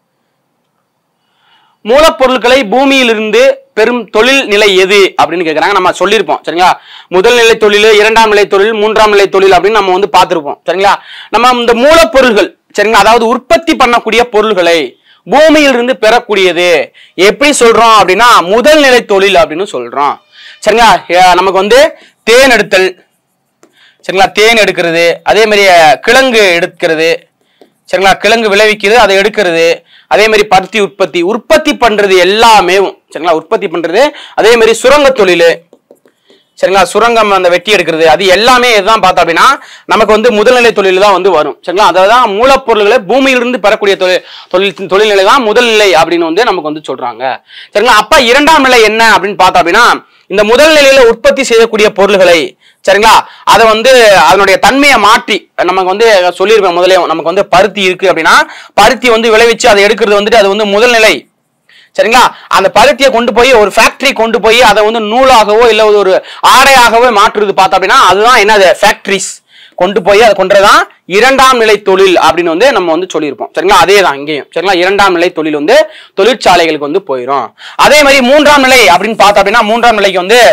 மூலப்பொருட்களை பூமியிலிருந்து பெரும் தொழில் நிலை எது அப்படின்னு கேக்குறாங்க நம்ம சொல்லியிருப்போம் சரிங்களா முதல் நிலை தொழில் இரண்டாம் நிலை தொழில் மூன்றாம் நிலை தொழில் அப்படின்னு நம்ம வந்து பார்த்திருப்போம் சரிங்களா நம்ம இந்த மூலப்பொருள்கள் சரிங்களா அதாவது உற்பத்தி பண்ணக்கூடிய பொருள்களை பூமியிலிருந்து பெறக்கூடியது எப்படி சொல்றோம் அப்படின்னா முதல் நிலை தொழில் அப்படின்னு சொல்றோம் சரிங்களா அஹ் நமக்கு வந்து தேன் எடுத்தல் சரிங்களா தேன் எடுக்கிறது அதே மாதிரி அஹ், கிழங்கு எடுக்கிறது சரிங்களா கிழங்கு விளைவிக்கிறது அதை எடுக்கிறது அதே மாதிரி பருத்தி உற்பத்தி உற்பத்தி பண்றது எல்லாமே சரிங்களா உற்பத்தி பண்றது அதே மாதிரி சுரங்க தொழில் சரிங்களா சுரங்கம் அந்த வெட்டி எடுக்கிறது அது எல்லாமே எதுதான் பார்த்தோம் அப்படின்னா நமக்கு வந்து முதல்நிலை தொழில் தான் வந்து வரும் சரிங்களா அதான் மூலப்பொருள்களை பூமியிலிருந்து பெறக்கூடிய தொழில் தொழில் தொழில்நிலை தான் முதல்நிலை அப்படின்னு வந்து நமக்கு வந்து சொல்றாங்க சரிங்களா அப்ப இரண்டாம் நிலை என்ன அப்படின்னு பார்த்தோம் அப்படின்னா இந்த முதல் நிலையில உற்பத்தி செய்யக்கூடிய பொருள்களை சரிங்களா அதை வந்து அதனுடைய தன்மையை மாற்றி நமக்கு வந்து சொல்லியிருப்பேன் முதலே நமக்கு வந்து பருத்தி இருக்கு அப்படின்னா பருத்தி வந்து விளைவிச்சு அதை எடுக்கிறது வந்துட்டு அது வந்து முதல் நிலை சரிங்களா அந்த பருத்தியை கொண்டு போய் ஒரு ஃபேக்டரி கொண்டு போய் அதை வந்து நூலாகவோ இல்ல ஒரு ஆடையாகவோ மாற்றுறது பார்த்தோம் அப்படின்னா அதுதான் என்னது ஃபேக்டரிஸ் கொண்டு போய் அதை கொண்டுறதான் இரண்டாம் நிலை தொழில் அப்படின்னு வந்து நம்ம வந்து சொல்லியிருப்போம் சரிங்களா அதே தான் இங்கேயும் சரிங்களா இரண்டாம் நிலை தொழில் வந்து தொழிற்சாலைகளுக்கு வந்து போயிடும் அதே மாதிரி மூன்றாம் நிலை அப்படின்னு பார்த்தோம் அப்படின்னா மூன்றாம் நிலைக்கு வந்து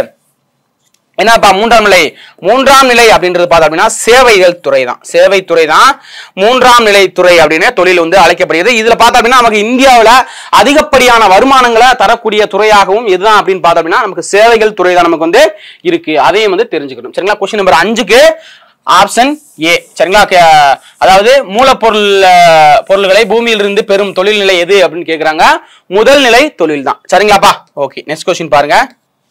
என்னப்பா மூன்றாம் நிலை மூன்றாம் நிலை அப்படின்றது பார்த்தோம் அப்படின்னா சேவைகள் துறை தான் சேவை துறை தான் மூன்றாம் நிலை துறை அப்படின்னு தொழில் வந்து அழைக்கப்படுகிறது இதுல பார்த்தோம் அப்படின்னா நமக்கு இந்தியாவுல அதிகப்படியான வருமானங்களை தரக்கூடிய துறையாகவும் இதுதான் அப்படின்னு பார்த்தோம் அப்படின்னா நமக்கு சேவைகள் துறை தான் நமக்கு வந்து இருக்கு அதையும் வந்து தெரிஞ்சுக்கணும் சரிங்களா கொஸ்டின் நம்பர் அஞ்சுக்கு ஆப்ஷன் ஏ சரிங்களா கே- அதாவது மூலப்பொருள் அஹ், பொருள்களை பூமியிலிருந்து பெறும் தொழில் நிலை எது அப்படின்னு கேக்குறாங்க முதல் நிலை தொழில் தான் சரிங்களாப்பா ஓகே நெக்ஸ்ட் கொஸ்டின் பாருங்க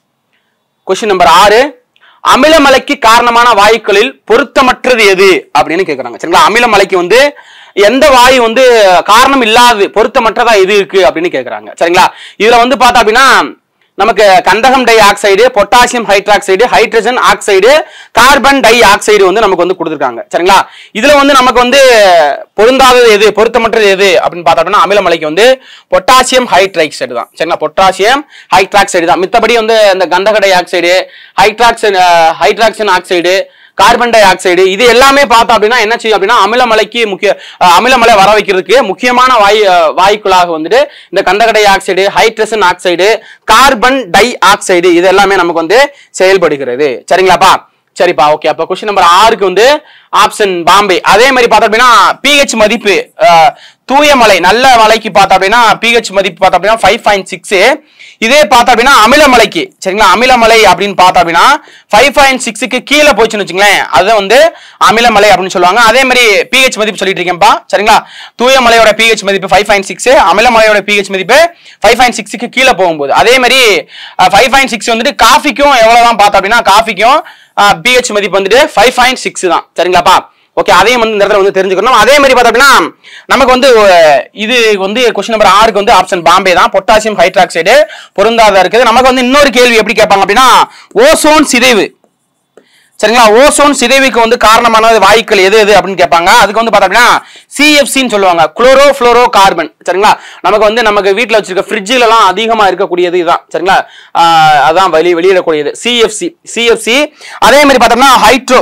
கொஸ்டின் நம்பர் ஆறு அமிலமலைக்கு காரணமான வாயுக்களில் பொருத்தமற்றது எது அப்படின்னு கேக்குறாங்க சரிங்களா அமிலமலைக்கு வந்து எந்த வாயு வந்து காரணம் இல்லாது பொருத்தமற்றதா எது இருக்கு அப்படின்னு கேக்குறாங்க சரிங்களா இதுல வந்து பார்த்தா அப்படின்னா நமக்கு கந்தகம் dioxide potassium hydroxide hydrogen oxide carbon dioxide வந்து நமக்கு வந்து கொடுத்துருக்காங்க சரிங்களா இதுல வந்து நமக்கு வந்து பொருந்தாதது எது பொருத்தமற்றது எது அப்படின்னு பார்த்தா அப்படின்னா அமிலமலைக்கு வந்து பொட்டாசியம் ஹைட்ராக்சைடு தான் சரிங்களா பொட்டாசியம் ஹைட்ராக்சைடு தான் மித்தபடி வந்து இந்த கந்தக dioxide hydrogen hydrogen oxide carbon dioxide இது எல்லாமே பார்த்தோம் அப்படின்னா என்ன செய்யும் அப்படின்னா அமிலமலைக்கு முக்கிய அஹ், அமிலமலை வர வைக்கிறதுக்கு முக்கியமான வாயு அஹ், வாயுக்களாக வந்துட்டு இந்த கந்தக dioxide hydrogen oxide carbon dioxide இது எல்லாமே நமக்கு வந்து செயல்படுகிறது சரிங்களாப்பா சரிப்பா ஓகே அப்ப கொஸ்டின் நம்பர் ஆறுக்கு வந்து ஆப்ஷன் பாம்பே அதே மாதிரி பார்த்தோம் அப்படின்னா பிஹெச் மதிப்பு அஹ், தூய மலை நல்ல மலைக்கு பார்த்தோம் அப்படின்னா பிஹெச் மதிப்பு பார்த்தோம் அப்படின்னா ஃபைவ் பாயிண்ட் சிக்ஸ் இதே பார்த்தோம் அப்படின்னா அமிலமலைக்கு சரிங்களா அமிலமலை அப்படின்னு பார்த்தோம் அப்படின்னா ஃபைவ் பாயிண்ட் சிக்ஸுக்கு கீழே போச்சுன்னு வச்சுங்களேன் அதை வந்து அமிலமலை அப்படின்னு சொல்லுவாங்க அதே மாதிரி பிஹெச் மதிப்பு சொல்லிட்டு இருக்கேன்ப்பா சரிங்களா தூய மலையோட பிஹெச் மதிப்பு ஃபைவ் பாயிண்ட் சிக்ஸ் அமிலமலையோட பிஹெச் மதிப்பு ஃபைவ் பாயிண்ட் சிக்ஸுக்கு கீழே போகும்போது அதே மாதிரி ஃபைவ் பாயிண்ட் சிக்ஸ் வந்துட்டு காஃபிக்கும் எவ்வளவுதான் பார்த்தோம் அப்படின்னா காஃபிக்கும் பிஹெச் மதிப்பு வந்துட்டு ஃபைவ் பாயிண்ட் சிக்ஸ் தான் சரிங்களாப்பா ஓகே அதையும் வந்து இந்த இடத்துல வந்து தெரிஞ்சுக்கணும் அதே மாதிரி பார்த்தோம் அப்படின்னா நமக்கு வந்து அஹ், இது வந்து கொஸ்டின் நம்பர் ஆறுக்கு வந்து ஆப்ஷன் பாம்பே தான் பொட்டாசியம் ஹைட்ராக்சைடு பொருந்தாத இருக்குது நமக்கு வந்து இன்னொரு கேள்வி எப்படி கேட்பாங்க அப்படின்னா ஓசோன் சிதைவு சரிங்களா ஓசோன் சிதைவுக்கு வந்து காரணமான வாயுக்கள் எது எது அப்படின்னு கேட்பாங்க அதுக்கு வந்து பார்த்தோம் அப்படின்னா சிஎஃப்சின்னு சொல்லுவாங்க குளோரோ ஃப்ளோரோ கார்பன் சரிங்களா நமக்கு வந்து நமக்கு வீட்டில் வச்சிருக்க ஃப்ரிட்ஜில் எல்லாம் அதிகமாக இருக்கக்கூடியது இதுதான் சரிங்களா ஆஹ் அதான் வெளி வெளியிடக்கூடியது சிஎஃப்சி சிஎஃப்சி அதே மாதிரி பார்த்தோம்னா ஹைட்ரோ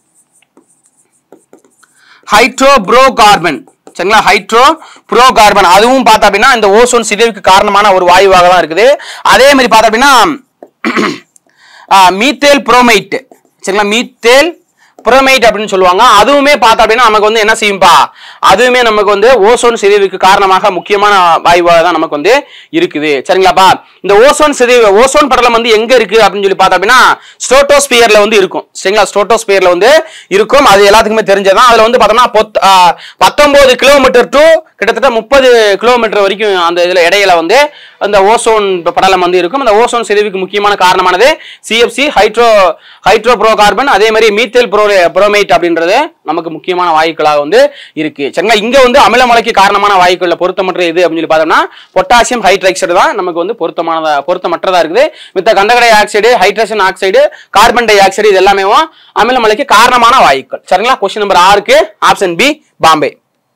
ஹைட்ரோ ப்ரோ கார்பன் சரிங்களா ஹைட்ரோ ப்ரோ கார்பன் அதுவும் பார்த்தோம் அப்படின்னா இந்த ஓசோன் சிதைவுக்கு காரணமான ஒரு வாயுவாக தான் இருக்குது அதே மாதிரி பார்த்தோம் அப்படின்னா மீத்தேல் புரோமைட் சரிங்களா மீத்தேல் புரோமைட் அப்படின்னு சொல்லுவாங்க அதுவுமே பார்த்தா அப்படின்னா நமக்கு வந்து என்ன செய்யும்பா அதுவுமே நமக்கு வந்து ஓசோன் சிதைவுக்கு காரணமாக முக்கியமான வாயுவாக தான் நமக்கு வந்து இருக்குது சரிங்களாப்பா இந்த ஓசோன் சிதைவு ஓசோன் படலம் வந்து எங்க இருக்கு அப்படின்னு சொல்லி பார்த்தா அப்படின்னா ஸ்டோட்டோஸ்பியர்ல வந்து இருக்கும் சரிங்களா ஸ்டோட்டோஸ்பியர்ல வந்து இருக்கும் அது எல்லாத்துக்குமே தெரிஞ்சதுதான் அதுல வந்து பார்த்தோம்னா பொத்- ஆ, பத்தொன்பது கிலோமீட்டர் டு கிட்டத்தட்ட முப்பது கிலோமீட்டர் வரைக்கும் அந்த இதுல இடையில வந்து அந்த ஓசோன் படலம் வந்து இருக்கும் அந்த ஓசோன் சிதைவுக்கு முக்கியமான காரணமானது CFC hydro hydro bro carbon அதே மாதிரி மீத்தேல் ப்ரோ புரோமைட் அப்படின்றது நமக்கு முக்கியமான வாயுக்களாக வந்து இருக்கு சரிங்களா இங்க வந்து அமிலமலைக்கு காரணமான வாயுக்கள்ல பொருத்தமற்ற எது அப்படின்னு சொல்லி பார்த்தோம்னா பொட்டாசியம் ஹைட்ரைக்சைடு தான் நமக்கு வந்து பொருத்தமானதா பொருத்தமற்றதா இருக்குது மித்த கந்தக dioxide hydrogen oxide carbon dioxide இது எல்லாமே அமிலமலைக்கு காரணமான வாயுக்கள் சரிங்களா கொஸ்டின் நம்பர் ஆறுக்கு ஆப்ஷன் பி பாம்பே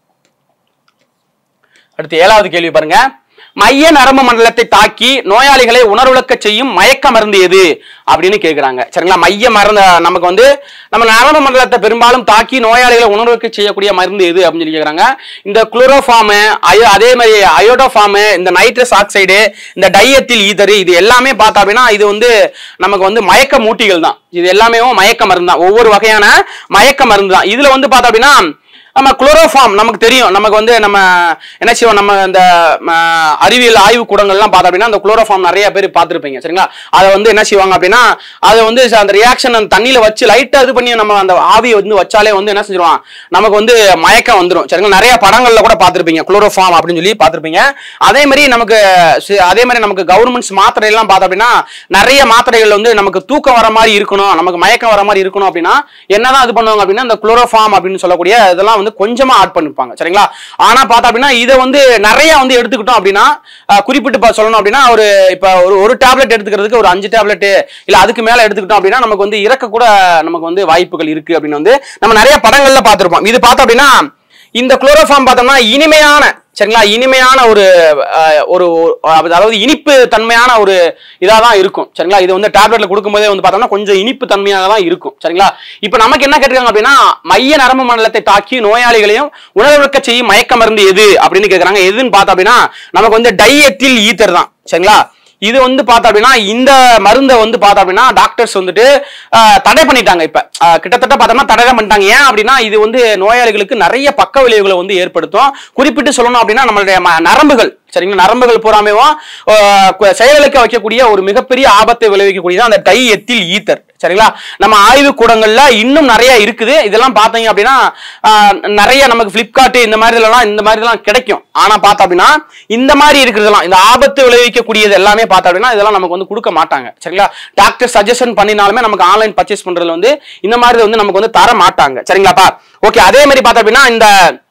அடுத்து ஏழாவது கேள்வி பாருங்க மைய நரம்பு மண்டலத்தை தாக்கி நோயாளிகளை உணர்விழக்க செய்யும் மயக்க மருந்து எது அப்படின்னு கேக்குறாங்க சரிங்களா மைய மருந்து நமக்கு வந்து நம்ம நரம்பு மண்டலத்தை பெரும்பாலும் தாக்கி நோயாளிகளை உணர்வுக்கு செய்யக்கூடிய மருந்து எது அப்படின்னு சொல்லி கேக்குறாங்க இந்த குளோரோஃபார்மு அயோ அதே மாதிரி அயோடோஃபார்மு இந்த நைட்ரஸ் ஆக்சைடு இந்த டையத்தில் ஈதரு இது எல்லாமே பார்த்தா அப்படின்னா இது வந்து நமக்கு வந்து மயக்க மூட்டிகள் தான் இது எல்லாமே மயக்க மருந்து தான் ஒவ்வொரு வகையான மயக்க மருந்து தான் இதுல வந்து பார்த்தா அப்படின்னா நம்ம குளோரோஃபார்ம் நமக்கு தெரியும் நமக்கு வந்து நம்ம என்ன செய்வோம் நம்ம இந்த ம, அறிவியல் ஆய்வு கூடங்கள்லாம் பார்த்தோம் அப்படின்னா அந்த குளோரோஃபார்ம் நிறைய பேர் பார்த்துருப்பீங்க சரிங்களா அதை வந்து என்ன செய்வாங்க அப்படின்னா அதை வந்து அந்த ரியாக்ஷன் அந்த தண்ணியில வச்சு லைட்டா இது பண்ணி நம்ம அந்த ஆவியை வந்து வச்சாலே வந்து என்ன செஞ்சிருவான் நமக்கு வந்து மயக்கம் வந்துடும் சரிங்களா நிறைய படங்கள்ல கூட பார்த்துருப்பீங்க குளோரோஃபார்ம் அப்படின்னு சொல்லி பார்த்துருப்பீங்க அதே மாதிரி நமக்கு சி- அதே மாதிரி நமக்கு கவர்மெண்ட்ஸ் மாத்திரை எல்லாம் பார்த்தோம் அப்படின்னா நிறைய மாத்திரைகள் வந்து நமக்கு தூக்கம் வர மாதிரி இருக்கணும் நமக்கு மயக்கம் வர மாதிரி இருக்கணும் அப்படின்னா என்னதான் இது பண்ணுவாங்க அப்படின்னா இந்த குளோரோஃபார்ம் அப்படின்னு சொல்லக்கூடிய இதெல்லாம் வந்து கொஞ்சமா ஆட் பண்ணிருப்பாங்க சரிங்களா ஆனா பார்த்தா அப்படின்னா இதை வந்து நிறைய வந்து எடுத்துக்கிட்டோம் அப்படின்னா அஹ், குறிப்பிட்டு பா- சொல்லணும் அப்படின்னா ஒரு இப்ப ஒரு ஒரு டேப்லெட் எடுத்துக்கிறதுக்கு ஒரு அஞ்சு டேப்லெட் இல்ல அதுக்கு மேல எடுத்துக்கிட்டோம் அப்படின்னா நமக்கு வந்து இறக்க கூட நமக்கு வந்து வாய்ப்புகள் இருக்கு அப்படின்னு வந்து நம்ம நிறைய படங்கள்ல பார்த்திருப்போம் இது பார்த்தோம் அப்படின்னா இந்த குளோரோஃபார்ம் பார்த்தோம்னா இனிமையான சரிங்களா இனிமையான ஒரு அஹ், ஒரு ஒரு- அதாவது இனிப்பு தன்மையான ஒரு இதாக தான் இருக்கும் சரிங்களா இது வந்து டேப்லெட்ல கொடுக்கும்போதே வந்து பார்த்தோம்னா கொஞ்சம் இனிப்பு தன்மையாக தான் இருக்கும் சரிங்களா இப்போ நமக்கு என்ன கேட்டிருக்காங்க அப்படின்னா மைய நரம்பு மண்டலத்தை தாக்கி நோயாளிகளையும் உணர்விழக்க செய்யும் மயக்க மருந்து எது அப்படின்னு கேட்குறாங்க எதுன்னு பார்த்தா அப்படின்னா நமக்கு வந்து டையத்தில் ஈத்தர் தான் சரிங்களா இது வந்து பார்த்தா அப்படின்னா இந்த மருந்தை வந்து பார்த்தா அப்படின்னா டாக்டர்ஸ் வந்துட்டு ஆஹ், தடை பண்ணிட்டாங்க இப்ப ஆஹ், கிட்டத்தட்ட பார்த்தோம்னா தடை பண்ணிட்டாங்க ஏன் அப்படின்னா இது வந்து நோயாளிகளுக்கு நிறைய பக்க விளைவுகளை வந்து ஏற்படுத்தும் குறிப்பிட்டு சொல்லணும் அப்படின்னா நம்மளுடைய ம- நரம்புகள் சரிங்களா நரம்புகள் பூராமேவும் ஆஹ், கு- செயலிழக்க வைக்கக்கூடிய ஒரு மிகப்பெரிய ஆபத்தை விளைவிக்கக்கூடியது அந்த டை எத்தில் ஈத்தர் சரிங்களா நம்ம ஆய்வு கூடங்கள்ல இன்னும் நிறைய இருக்குது இதெல்லாம் பார்த்தீங்க அப்படின்னா ஆஹ், நிறைய நமக்கு பிளிப்கார்ட் இந்த மாதிரி எல்லாம் இந்த மாதிரி எல்லாம் கிடைக்கும் ஆனா பார்த்தா அப்படின்னா இந்த மாதிரி இருக்கிறதெல்லாம் இந்த ஆபத்து விளைவிக்கக்கூடியது எல்லாமே பார்த்தா அப்படின்னா இதெல்லாம் நமக்கு வந்து கொடுக்க மாட்டாங்க சரிங்களா டாக்டர் சஜஷன் பண்ணினாலுமே நமக்கு ஆன்லைன் பர்ச்சேஸ் பண்றதுல வந்து இந்த மாதிரி வந்து நமக்கு வந்து தர மாட்டாங்க சரிங்களாப்பா ஓகே அதே மாதிரி பார்த்தா அப்படின்னா இந்த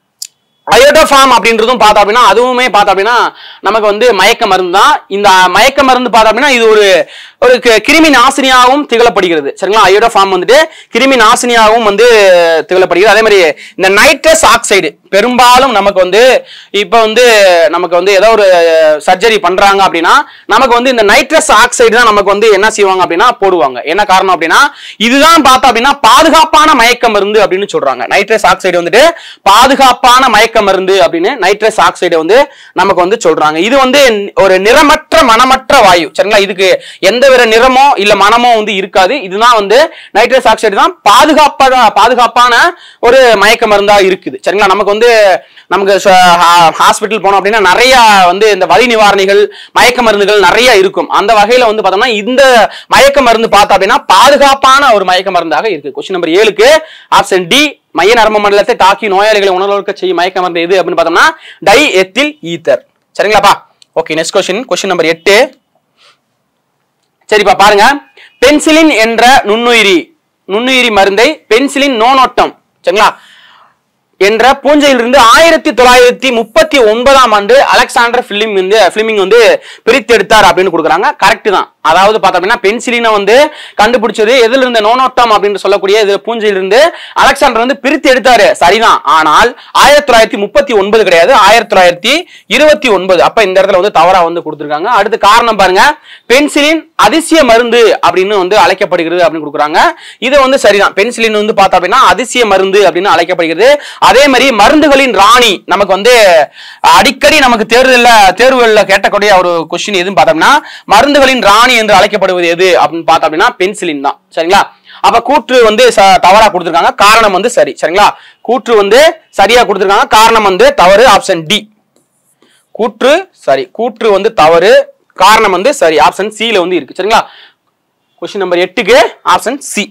அயோடோஃபார்ம் அப்படின்றதும் பார்த்தா அப்படின்னா அதுவுமே பார்த்தா அப்படின்னா நமக்கு வந்து மயக்க மருந்து தான் இந்த மயக்க மருந்து பார்த்தா அப்படின்னா இது ஒரு ஒரு கி- கிருமி நாசினியாகவும் திகழப்படுகிறது சரிங்களா அயோடோஃபார்ம் வந்துட்டு கிருமி நாசினியாகவும் வந்து திகழப்படுகிறது அதே மாதிரி இந்த நைட்ரஸ் ஆக்சைடு பெரும்பாலும் நமக்கு வந்து இப்போ வந்து நமக்கு வந்து ஏதோ ஒரு சர்ஜரி பண்றாங்க அப்படின்னா நமக்கு வந்து இந்த நைட்ரஸ் ஆக்சைடு தான் நமக்கு வந்து என்ன செய்வாங்க அப்படின்னா போடுவாங்க என்ன காரணம் அப்படின்னா இதுதான் பார்த்தா அப்படின்னா பாதுகாப்பான மயக்க மருந்து அப்படின்னு சொல்றாங்க நைட்ரஸ் ஆக்சைடு வந்துட்டு பாதுகாப்பான மயக்க மருந்து அப்படின்னு நைட்ரஸ் ஆக்சைடு வந்து நமக்கு வந்து சொல்றாங்க இது வந்து ஒரு நிறமற்ற மனமற்ற வாயு சரிங்களா இதுக்கு எந்த வித நிறமோ இல்ல மனமோ வந்து இருக்காது இதுதான் வந்து நைட்ரஸ் ஆக்சைடு தான் பாதுகாப்பான பாதுகாப்பான ஒரு மயக்க மருந்தா இருக்குது சரிங்களா நமக்கு வந்து நமக்கு ஹாஸ்பிட்டல் போனோம் அப்படின்னா நிறைய வந்து இந்த வலி நிவாரணிகள் மயக்க மருந்துகள் நிறைய இருக்கும் அந்த வகையில வந்து பார்த்தோம்னா இந்த மயக்க மருந்து பார்த்தா அப்படின்னா பாதுகாப்பான ஒரு மயக்க மருந்தாக இருக்கு கொஸ்டின் நம்பர் ஏழுக்கு ஆப்ஷன் டி மைய நரம்பு மண்டலத்தை தாக்கி நோயாளிகளை உணர்வுக்க செய்யும் மயக்க மருந்து எது அப்படின்னு பார்த்தோம்னா டை எத்தில் ஈத்தர் சரிங்களாப்பா okay next question question number எட்டு சரிப்பா பாருங்க பென்சிலின் என்ற நுண்ணுயிரி நுண்ணுயிரி மருந்தை பென்சிலின் நோனோட்டம் சரிங்களா என்ற பூஞ்சையிலிருந்து ஆயிரத்தி தொள்ளாயிரத்தி முப்பத்தி ஒன்பதாம் ஆண்டு அலெக்சாண்டர் பிலிம் வந்து பிலிமிங் வந்து பிரித்தெடுத்தார் அப்படின்னு கொடுக்குறாங்க கரெக்ட் தான் அதாவது பார்த்தோம் அப்படின்னா பென்சிலினை வந்து கண்டுபிடிச்சது எதுல இருந்து நோனோட்டம் அப்படின்னு சொல்லக்கூடிய இது பூஞ்சையிலிருந்து அலெக்சாண்டர் வந்து பிரித்து எடுத்தாரு சரிதான் ஆனால் ஆயிரத்தி தொள்ளாயிரத்தி முப்பத்தி ஒன்பது கிடையாது ஆயிரத்தி தொள்ளாயிரத்தி இருபத்தி ஒன்பது அப்ப இந்த இடத்துல வந்து தவறா வந்து கொடுத்துருக்காங்க அடுத்து காரணம் பாருங்க பென்சிலின் அதிசய மருந்து அப்படின்னு வந்து அழைக்கப்படுகிறது அப்படின்னு கொடுக்குறாங்க இது வந்து சரிதான் பென்சிலின் வந்து பார்த்தா அப்படின்னா அதிசய மருந்து அப்படின்னு அழைக்கப்படுகிறது அதே மாதிரி மருந்துகளின் ராணி நமக்கு வந்து அடிக்கடி நமக்கு தேர்தல்ல தேர்வுகள்ல கேட்டக்கூடிய ஒரு கொஸ்டின் எதுன்னு பார்த்தோம்னா மருந்துகளின் ராணி ஆணி என்று அழைக்கப்படுவது எது அப்படின்னு பார்த்தோம் அப்படின்னா பென்சிலின் தான் சரிங்களா அப்ப கூற்று வந்து ச- தவறா கொடுத்திருக்காங்க காரணம் வந்து சரி சரிங்களா கூற்று வந்து சரியா கொடுத்திருக்காங்க காரணம் வந்து தவறு ஆப்ஷன் டி கூற்று சரி கூற்று வந்து தவறு காரணம் வந்து சரி ஆப்ஷன் சி ல வந்து இருக்கு சரிங்களா கொஸ்டின் நம்பர் எட்டுக்கு ஆப்ஷன் சி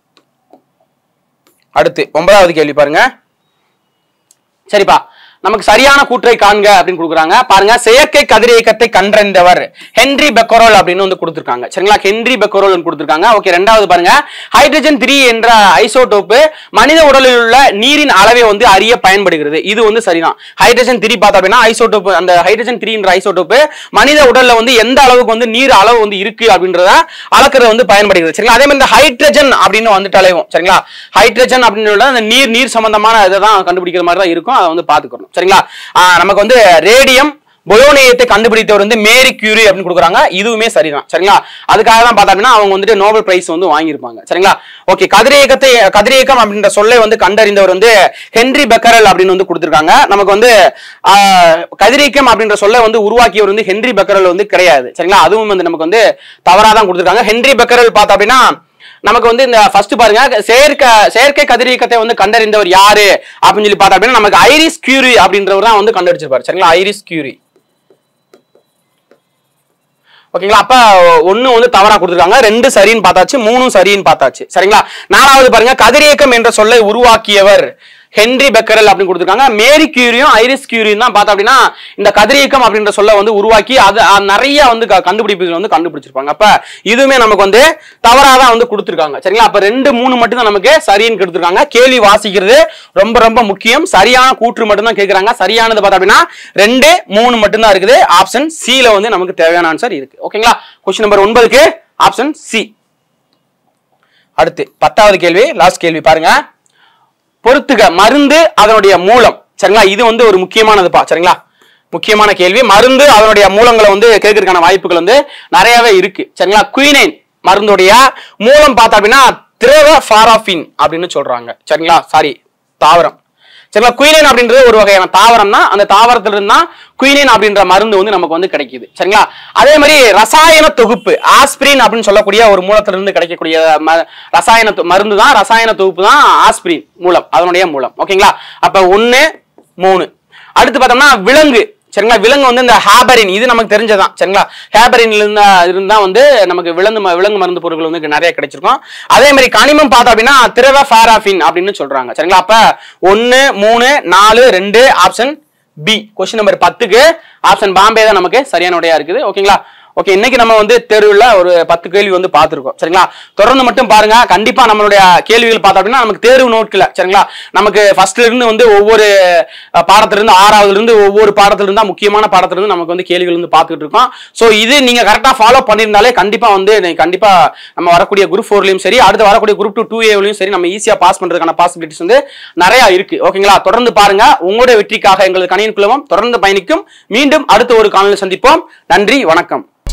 அடுத்து ஒன்பதாவது கேள்வி பாருங்க சரிப்பா நமக்கு சரியான கூற்றை காண்க அப்படின்னு கொடுக்குறாங்க பாருங்க செயற்கை கதிரியக்கத்தை கண்டறிந்தவர் ஹென்றி பெக்கரோல் அப்படின்னு வந்து கொடுத்துருக்காங்க சரிங்களா ஹென்றி பெக்கரோல் கொடுத்துருக்காங்க ஓகே ரெண்டாவது பாருங்க ஹைட்ரஜன் த்ரீ என்ற ஐசோடோப்பு மனித உடலில் உள்ள நீரின் அளவை வந்து அறிய பயன்படுகிறது இது வந்து சரிதான் ஹைட்ரஜன் த்ரீ பார்த்தோம் அப்படின்னா ஐசோடோப்பு அந்த ஹைட்ரஜன் த்ரீ என்ற ஐசோடோப்பு மனித உடல்ல வந்து எந்த அளவுக்கு வந்து நீர் அளவு வந்து இருக்கு அப்படின்றத அளக்கிறது வந்து பயன்படுகிறது சரிங்களா அதே மாதிரி இந்த ஹைட்ரஜன் அப்படின்னு வந்துட்டு அலைவோம் சரிங்களா ஹைட்ரஜன் அப்படின்னு அந்த நீர் நீர் சம்பந்தமான இதை தான் கண்டுபிடிக்கிற மாதிரி தான் இருக்கும் அதை வந்து பாத்துக்கணும் சரிங்களா ஆஹ் நமக்கு வந்து ரேடியம் பொயோனியத்தை கண்டுபிடித்தவர் வந்து மேரி கியூரி அப்படின்னு கொடுக்குறாங்க இதுவுமே சரிதான் சரிங்களா அதுக்காக தான் பார்த்தா அப்படின்னா அவங்க வந்துட்டு நோபல் பிரைஸ் வந்து வாங்கியிருப்பாங்க சரிங்களா ஓகே கதிரியக்கத்தை கதிரியக்கம் அப்படின்ற சொல்லை வந்து கண்டறிந்தவர் வந்து ஹென்றி பெக்கரல் அப்படின்னு வந்து கொடுத்துருக்காங்க நமக்கு வந்து ஆஹ், கதிரியக்கம் அப்படின்ற சொல்லை வந்து உருவாக்கியவர் வந்து ஹென்றி பெக்கரல் வந்து கிடையாது சரிங்களா அதுவும் வந்து நமக்கு வந்து தவறா தான் கொடுத்துருக்காங்க ஹென்றி பெக்கரல் பார்த்தா அப்படின்னா நமக்கு வந்து இந்த ஃபர்ஸ்ட் பாருங்க செயற்கை செயற்கை கதிரியக்கத்தை வந்து கண்டறிந்தவர் யாரு அப்படின்னு சொல்லி பார்த்தா அப்படின்னா நமக்கு ஐரிஸ் கியூரி அப்படின்றவர் தான் வந்து கண்டுபிடிச்சிருப்பாரு சரிங்களா ஐரிஸ் கியூரி ஓகேங்களா அப்ப ஒண்ணு வந்து தவறா கொடுத்துருக்காங்க ரெண்டு சரின்னு பார்த்தாச்சு மூணும் சரின்னு பார்த்தாச்சு சரிங்களா நாலாவது பாருங்க கதிரியக்கம் என்ற சொல்லை உருவாக்கியவர் ஹென்றி பெக்கரல் அப்படின்னு கொடுத்துருக்காங்க மேரி கியூரியும் ஐரிஸ் கியூரியும் தான் பார்த்தா அப்படின்னா இந்த கதிரியக்கம் அப்படின்ற சொல்ல வந்து உருவாக்கி அது அஹ், நிறைய வந்து க- கண்டுபிடிப்புகள் வந்து கண்டுபிடிச்சிருப்பாங்க அப்ப இதுவுமே நமக்கு வந்து தவறா தான் வந்து கொடுத்துருக்காங்க சரிங்களா அப்ப ரெண்டு மூணு மட்டும் தான் நமக்கு சரின்னு கொடுத்துருக்காங்க கேள்வி வாசிக்கிறது ரொம்ப ரொம்ப முக்கியம் சரியான கூற்று மட்டும் தான் கேட்கறாங்க சரியானது பார்த்தா அப்படின்னா ரெண்டு மூணு மட்டும் தான் இருக்குது ஆப்ஷன் சி ல வந்து நமக்கு தேவையான ஆன்சர் இருக்கு ஓகேங்களா கொஸ்டின் நம்பர் ஒன்பதுக்கு ஆப்ஷன் சி அடுத்து பத்தாவது கேள்வி லாஸ்ட் கேள்வி பாருங்க பொறுத்துக மருந்து அதனுடைய மூலம் சரிங்களா இது வந்து ஒரு முக்கியமானதுப்பா சரிங்களா முக்கியமான கேள்வி மருந்து அதனுடைய மூலங்களை வந்து கேட்கறதுக்கான வாய்ப்புகள் வந்து நிறையவே இருக்கு சரிங்களா குயினைன் மருந்துடைய மூலம் பார்த்தா அப்படின்னா திரவ ஃபாராஃபின் அப்படின்னு சொல்றாங்க சரிங்களா சாரி தாவரம் சரிங்களா குயினைன் அப்படின்றது ஒரு வகையான தாவரம் தான் அந்த தாவரத்துல இருந்தா குயினைன் அப்படின்ற மருந்து வந்து நமக்கு வந்து கிடைக்குது சரிங்களா அதே மாதிரி ரசாயன தொகுப்பு ஆஸ்பிரின் அப்படின்னு சொல்லக்கூடிய ஒரு மூலத்துல இருந்து கிடைக்கக்கூடிய ம- ரசாயன தொ- மருந்து தான் ரசாயன தொகுப்பு தான் ஆஸ்பிரின் மூலம் அதனுடைய மூலம் ஓகேங்களா அப்ப ஒண்ணு மூணு அடுத்து பார்த்தோம்னா விலங்கு சரிங்களா விலங்கு வந்து இந்த ஹேபரின் இது நமக்கு தெரிஞ்சதான் சரிங்களா ஹேபரின்ல இருந்தா இருந்தா வந்து நமக்கு விலங்கு ம- விலங்கு மருந்து பொருட்கள் வந்து நிறைய கிடைச்சிருக்கும் அதே மாதிரி கனிமம் பார்த்தோம் அப்படின்னா திரவ ஃபாராஃபின் அப்படின்னு சொல்றாங்க சரிங்களா அப்ப ஒன்னு மூணு நாலு ரெண்டு ஆப்ஷன் பி கொஸ்டின் நம்பர் பத்துக்கு ஆப்ஷன் பாம்பே தான் நமக்கு சரியான விடையா இருக்குது ஓகேங்களா ஓகே இன்னைக்கு நம்ம வந்து தேர்வுல ஒரு பத்து கேள்வி வந்து பார்த்திருக்கோம் சரிங்களா தொடர்ந்து மட்டும் பாருங்க கண்டிப்பா நம்மளுடைய கேள்விகள் பார்த்தோம் அப்படின்னா நமக்கு தேர்வு நோட்கல சரிங்களா நமக்கு ஃபர்ஸ்ட்ல இருந்து வந்து ஒவ்வொரு அஹ், பாடத்துல இருந்து ஆறாவதுல இருந்து ஒவ்வொரு பாடத்துல இருந்தா முக்கியமான பாடத்துல இருந்து நமக்கு வந்து கேள்விகள் வந்து பார்த்துட்டு இருக்கோம் சோ இது நீங்க கரெக்டா ஃபாலோ பண்ணியிருந்தாலே கண்டிப்பா வந்து நீங்க கண்டிப்பா நம்ம வரக்கூடிய குரூப் ஃபோர்லயும் சரி அடுத்து வரக்கூடிய குரூப் டூ டூ ஏவிலையும் சரி நம்ம ஈஸியா பாஸ் பண்றதுக்கான பாசிபிலிட்டிஸ் வந்து நிறைய இருக்கு ஓகேங்களா தொடர்ந்து பாருங்க உங்களுடைய வெற்றிக்காக எங்களது கணியன் குழுமம் தொடர்ந்து பயணிக்கும் மீண்டும் அடுத்த ஒரு காணொலி சந்திப்போம் நன்றி வணக்கம்